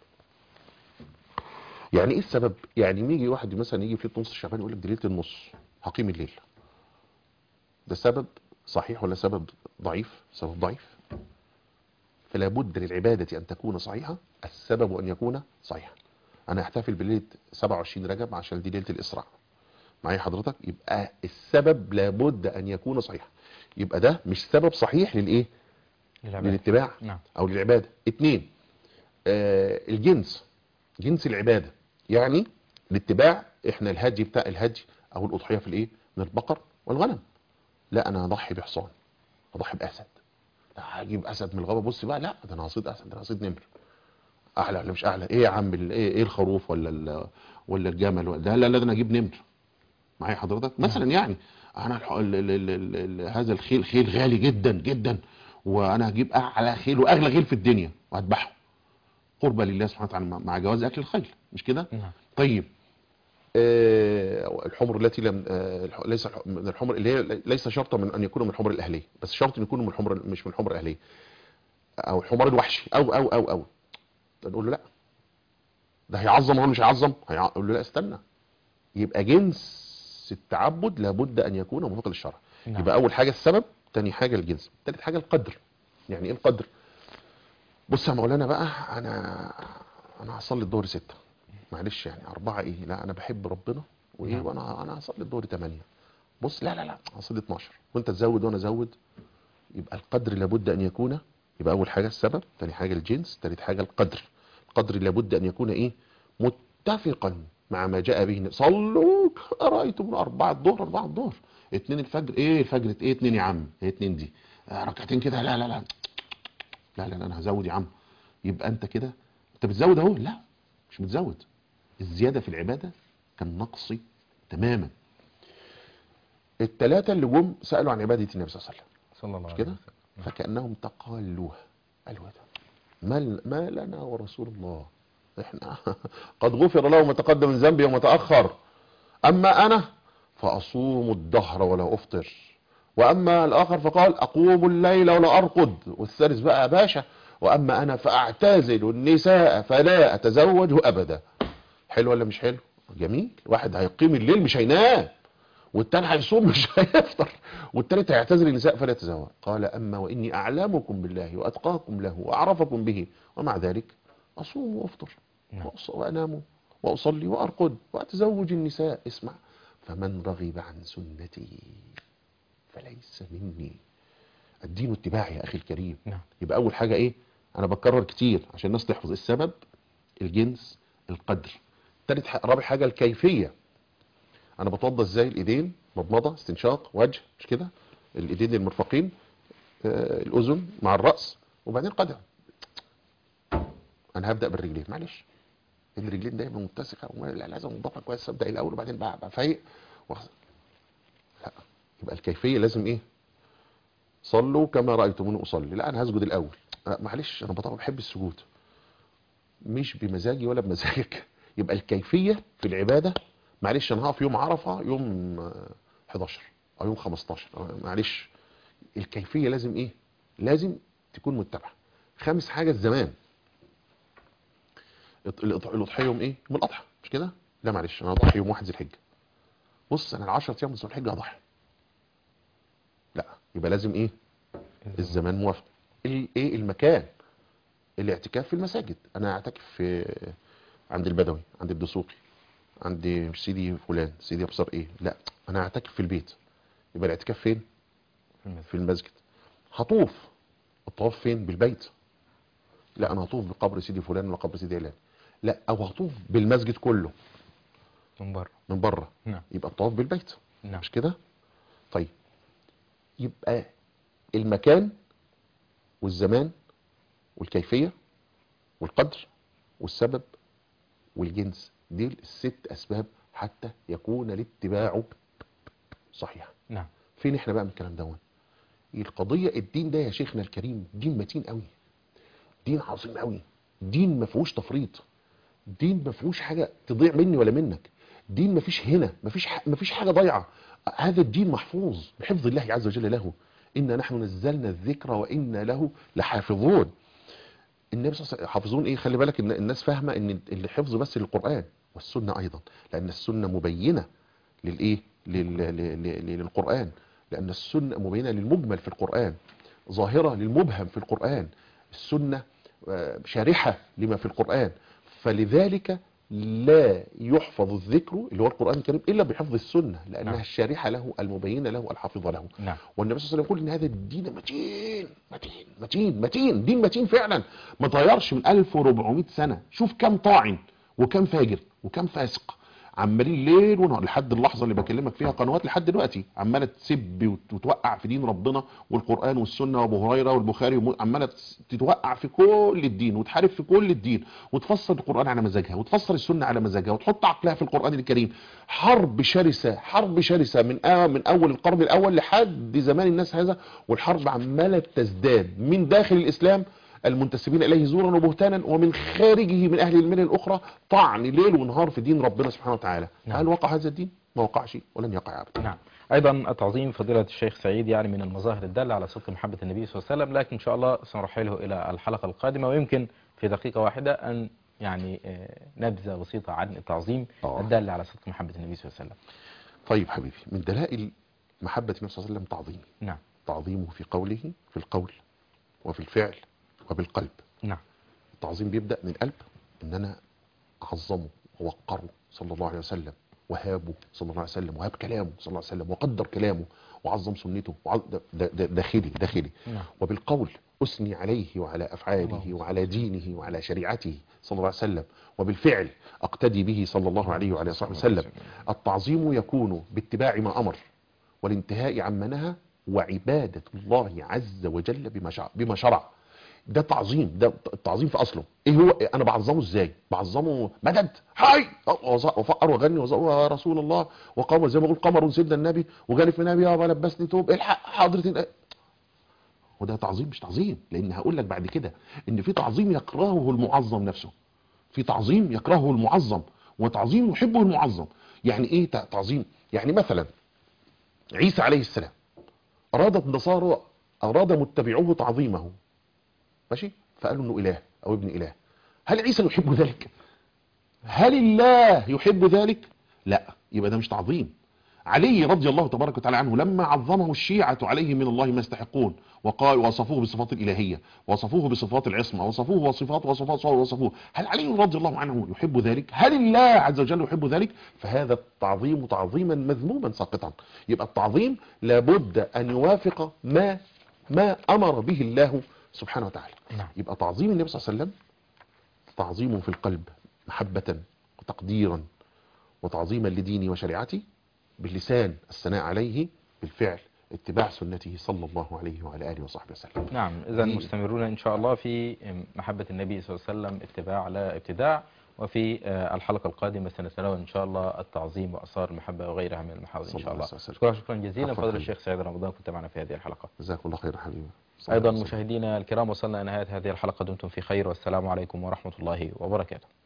[SPEAKER 2] يعني ايه السبب يعني يجي واحد مثلا يجي في ليله نص شعبان يقول لك دي ليله النص هقيم الليل ده سبب صحيح ولا سبب ضعيف سبب ضعيف فلا بد للعبادة أن تكون صحيحة السبب أن يكون صحيحا أنا أحتفل بليلة 27 رجب عشان دي ليلة الإسراء معايا حضرتك يبقى السبب لابد أن يكون صحيحا يبقى ده مش سبب صحيح للإيه
[SPEAKER 1] للعبادة.
[SPEAKER 2] للاتباع
[SPEAKER 1] نعم
[SPEAKER 2] أو للعبادة اتنين آه الجنس جنس العبادة يعني الاتباع احنا الهدي بتاع الهدي أو الأضحية في الإيه من البقر والغنم لا أنا أضحي بحصان أضحي بأسد لا هجيب اسد من الغابه بص بقى لا ده انا هصيد اسد ده انا هصيد نمر اعلى ولا مش اعلى ايه يا عم ال- ايه ايه الخروف ولا ال- ولا الجمل ولا ده لا لا ده انا اجيب نمر معايا حضرتك مثلا يعني انا الح- ال ال ال ال ال هذا الخيل خيل غالي جدا جدا وانا هجيب اعلى خيل واغلى خيل في الدنيا وهذبحه قربة لله سبحانه وتعالى مع- مع جواز اكل الخيل مش كده
[SPEAKER 1] نعم
[SPEAKER 2] طيب آه، الحمر التي لم آه، الح- ليس الح- من الحمر اللي هي ليس شرطا من ان يكون من الحمر الاهليه بس شرط ان يكون من الحمر مش من الحمر الاهليه او الحمار الوحشي او او او او نقول له لا ده هيعظم ولا مش هيعظم هيقول له لا استنى يبقى جنس التعبد لابد ان يكون موافقا للشرع
[SPEAKER 1] نعم.
[SPEAKER 2] يبقى اول حاجه السبب تاني حاجه الجنس تالت حاجه القدر يعني ايه القدر بص يا مولانا بقى انا انا هصلي الظهر ستة معلش يعني أربعة إيه لا أنا بحب ربنا وإيه
[SPEAKER 1] نعم.
[SPEAKER 2] وأنا أنا هصلي الظهر تمانية بص لا لا لا هصلي 12 وأنت تزود وأنا أزود يبقى القدر لابد أن يكون يبقى أول حاجة السبب تاني حاجة الجنس تالت حاجة القدر القدر لابد أن يكون إيه متفقا مع ما جاء به صلوا رأيتم من أربعة الظهر أربعة الظهر اتنين الفجر إيه الفجر إيه اتنين يا عم إيه اتنين دي آه ركعتين كده لا لا لا لا لا لا انا هزود يا عم يبقى انت كده انت بتزود اهو لا مش بتزود الزياده في العباده كان نقصي تماما الثلاثه اللي جم سالوا عن عباده النبي صلى الله عليه وسلم
[SPEAKER 1] صلى الله
[SPEAKER 2] مش
[SPEAKER 1] عليه
[SPEAKER 2] كده
[SPEAKER 1] وسلم
[SPEAKER 2] فكانهم تقالوها قالوا إيه ده ما ل- ما لنا ورسول الله احنا قد غفر له ما تقدم من ذنبي وما تاخر اما انا فاصوم الدهر ولا افطر واما الاخر فقال اقوم الليل ولا ارقد والثالث بقى يا باشا واما انا فاعتزل النساء فلا اتزوج ابدا حلو ولا مش حلو جميل واحد هيقيم الليل مش هينام والتاني هيصوم مش هيفطر والتالت هيعتزل النساء فلا يتزوج قال اما واني اعلمكم بالله واتقاكم له واعرفكم به ومع ذلك اصوم وافطر
[SPEAKER 1] نعم.
[SPEAKER 2] وأص- وانام واصلي وارقد واتزوج النساء اسمع فمن رغب عن سنتي فليس مني الدين اتباع يا اخي الكريم
[SPEAKER 1] نعم
[SPEAKER 2] يبقى اول حاجه ايه انا بكرر كتير عشان الناس تحفظ السبب الجنس القدر تالت ح- رابع حاجه الكيفيه انا بتوضى ازاي الايدين مضمضه استنشاق وجه مش كده الايدين المرفقين آه الاذن مع الراس وبعدين قدم انا هبدا بالرجلين معلش الرجلين دايما متسخه وما- لا لازم انضفها كويس ابدا الاول وبعدين بقى بقى فايق وأخ- لا يبقى الكيفيه لازم ايه صلوا كما رايتموني اصلي لا انا هسجد الاول آه، معلش انا طبعا بحب السجود مش بمزاجي ولا بمزاجك يبقى الكيفيه في العباده معلش انا هقف يوم عرفه يوم آه، 11 او يوم 15 آه، معلش الكيفيه لازم ايه لازم تكون متبعه خامس حاجه الزمان الأض- الأض- الاضحيه يوم ايه يوم الاضحى مش كده لا معلش انا اضحي يوم واحد ذي الحجه بص انا ال 10 ايام من ذي الحجه اضحي لا يبقى لازم ايه الزمان موافق ال- ايه المكان الاعتكاف في المساجد انا اعتكف في عند البدوي عند الدسوقي عند مش سيدي فلان سيدي ابصر ايه لا انا اعتكف في البيت يبقى الاعتكاف فين
[SPEAKER 1] في المسجد.
[SPEAKER 2] في المسجد هطوف الطواف فين بالبيت لا انا هطوف بقبر سيدي فلان ولا قبر سيدي علان لا او هطوف بالمسجد كله
[SPEAKER 1] من بره
[SPEAKER 2] من بره
[SPEAKER 1] نعم
[SPEAKER 2] يبقى الطواف بالبيت
[SPEAKER 1] نعم
[SPEAKER 2] مش كده طيب يبقى المكان والزمان والكيفية والقدر والسبب والجنس دي الست أسباب حتى يكون الاتباع صحيح
[SPEAKER 1] نعم
[SPEAKER 2] فين احنا بقى من الكلام ده القضية الدين ده يا شيخنا الكريم دين متين قوي دين عظيم قوي دين ما فيهوش تفريط دين ما فيهوش حاجة تضيع مني ولا منك دين ما فيش هنا ما فيش ح... ما فيش حاجة ضايعة هذا الدين محفوظ بحفظ الله عز وجل له إنا نحن نزلنا الذكر وإنا له لحافظون النبي صلى الله عليه وسلم حافظون ايه خلي بالك ان الناس فاهمه ان الحفظ بس للقران والسنه ايضا لان السنه مبينه للايه لل... لل... لل... للقران لان السنه مبينه للمجمل في القران ظاهره للمبهم في القران السنه آه، شارحه لما في القران فلذلك لا يحفظ الذكر اللي هو القران الكريم الا بحفظ السنه لانها
[SPEAKER 1] نعم.
[SPEAKER 2] الشارحه له المبينه له الحافظه له
[SPEAKER 1] نعم
[SPEAKER 2] والنبي صلى الله عليه وسلم يقول ان هذا الدين متين متين متين متين دين متين فعلا ما اتغيرش من 1400 سنه شوف كم طاعن وكم فاجر وكم فاسق عمالين ليل ونهار لحد اللحظه اللي بكلمك فيها قنوات لحد دلوقتي عماله تسب وت- وتوقع في دين ربنا والقران والسنه وابو هريره والبخاري وم- عماله تس- تتوقع في كل الدين وتحارب في كل الدين وتفسر القران على مزاجها وتفسر السنه على مزاجها وتحط عقلها في القران الكريم حرب شرسه حرب شرسه من آه من اول القرن الاول لحد زمان الناس هذا والحرب عماله تزداد من داخل الاسلام المنتسبين اليه زورا وبهتانا ومن خارجه من اهل المله الاخرى طعن ليل ونهار في دين ربنا سبحانه وتعالى
[SPEAKER 1] نعم.
[SPEAKER 2] هل وقع هذا الدين ما وقعش ولن يقع ابدا
[SPEAKER 1] نعم أيضا التعظيم فضيلة الشيخ سعيد يعني من المظاهر الدالة على صدق محبة النبي صلى الله عليه وسلم لكن إن شاء الله سنرحله إلى الحلقة القادمة ويمكن في دقيقة واحدة أن يعني آه، نبذة بسيطة عن التعظيم
[SPEAKER 2] آه.
[SPEAKER 1] الدال على صدق محبة النبي صلى الله عليه وسلم
[SPEAKER 2] طيب حبيبي من دلائل محبه النبي صلى الله عليه وسلم تعظيمه
[SPEAKER 1] نعم
[SPEAKER 2] تعظيمه في قوله في القول وفي الفعل وبالقلب
[SPEAKER 1] نعم
[SPEAKER 2] التعظيم بيبدأ من القلب ان انا اعظمه ووقره صلى الله عليه وسلم وهابه صلى الله عليه وسلم وهاب كلامه صلى الله عليه وسلم وقدر كلامه وعظم سنته وعظ- ده, ده, ده داخلي داخلي
[SPEAKER 1] نعم
[SPEAKER 2] وبالقول أثني عليه وعلى أفعاله
[SPEAKER 1] اللهم
[SPEAKER 2] وعلى دينه وعلى شريعته صلى الله عليه وسلم وبالفعل أقتدي به صلى الله عليه وعلى صحبه وسلم التعظيم يكون باتباع ما أمر والانتهاء عما نهى وعبادة الله عز وجل بما شرع, بما شرع ده تعظيم ده التعظيم في اصله ايه هو انا بعظمه ازاي بعظمه مدد هاي وأز- وفقر وغني وز- يا رسول الله وقام زي ما بقول قمر سيدنا النبي وجاني في النبي يابا لبسني توب الحق حضرتي وده تعظيم مش تعظيم لان هقول لك بعد كده ان في تعظيم يكرهه المعظم نفسه في تعظيم يكرهه المعظم وتعظيم يحبه المعظم يعني ايه تع- تعظيم يعني مثلا عيسى عليه السلام ارادت النصارى اراد متبعوه تعظيمه ماشي فقالوا انه اله او ابن اله هل عيسى يحب ذلك هل الله يحب ذلك لا يبقى ده مش تعظيم علي رضي الله تبارك وتعالى عنه لما عظمه الشيعة عليه من الله ما يستحقون وقال وصفوه بصفات الإلهية وصفوه بصفات العصمة وصفوه وصفات وصفات وصفوه هل علي رضي الله عنه يحب ذلك هل الله عز وجل يحب ذلك فهذا التعظيم تعظيما مذموما ساقطا يبقى التعظيم لابد أن يوافق ما ما أمر به الله سبحانه وتعالى
[SPEAKER 1] نعم
[SPEAKER 2] يبقى تعظيم النبي صلى الله عليه وسلم تعظيم في القلب محبة وتقديرا وتعظيما لديني وشريعتي باللسان الثناء عليه بالفعل اتباع سنته صلى الله عليه وعلى آله وصحبه وسلم
[SPEAKER 1] نعم إذا
[SPEAKER 2] دي-
[SPEAKER 1] مستمرون إن شاء الله في محبة النبي صلى الله عليه وسلم اتباع لا ابتداع وفي آه، الحلقة القادمة سنتناول إن شاء الله التعظيم وأثار المحبة وغيرها من المحاور إن
[SPEAKER 2] صلى
[SPEAKER 1] شاء
[SPEAKER 2] الله
[SPEAKER 1] الله
[SPEAKER 2] عليه وسلم.
[SPEAKER 1] شكرا شكرا جزيلا
[SPEAKER 2] عفواً
[SPEAKER 1] فضل
[SPEAKER 2] حبيبي.
[SPEAKER 1] الشيخ سعيد رمضان كنت معنا في هذه الحلقة
[SPEAKER 2] جزاكم الله خير حبيبي صلى الله
[SPEAKER 1] أيضا
[SPEAKER 2] عليه وسلم.
[SPEAKER 1] مشاهدينا الكرام وصلنا إلى نهاية هذه الحلقة دمتم في خير والسلام عليكم ورحمة الله وبركاته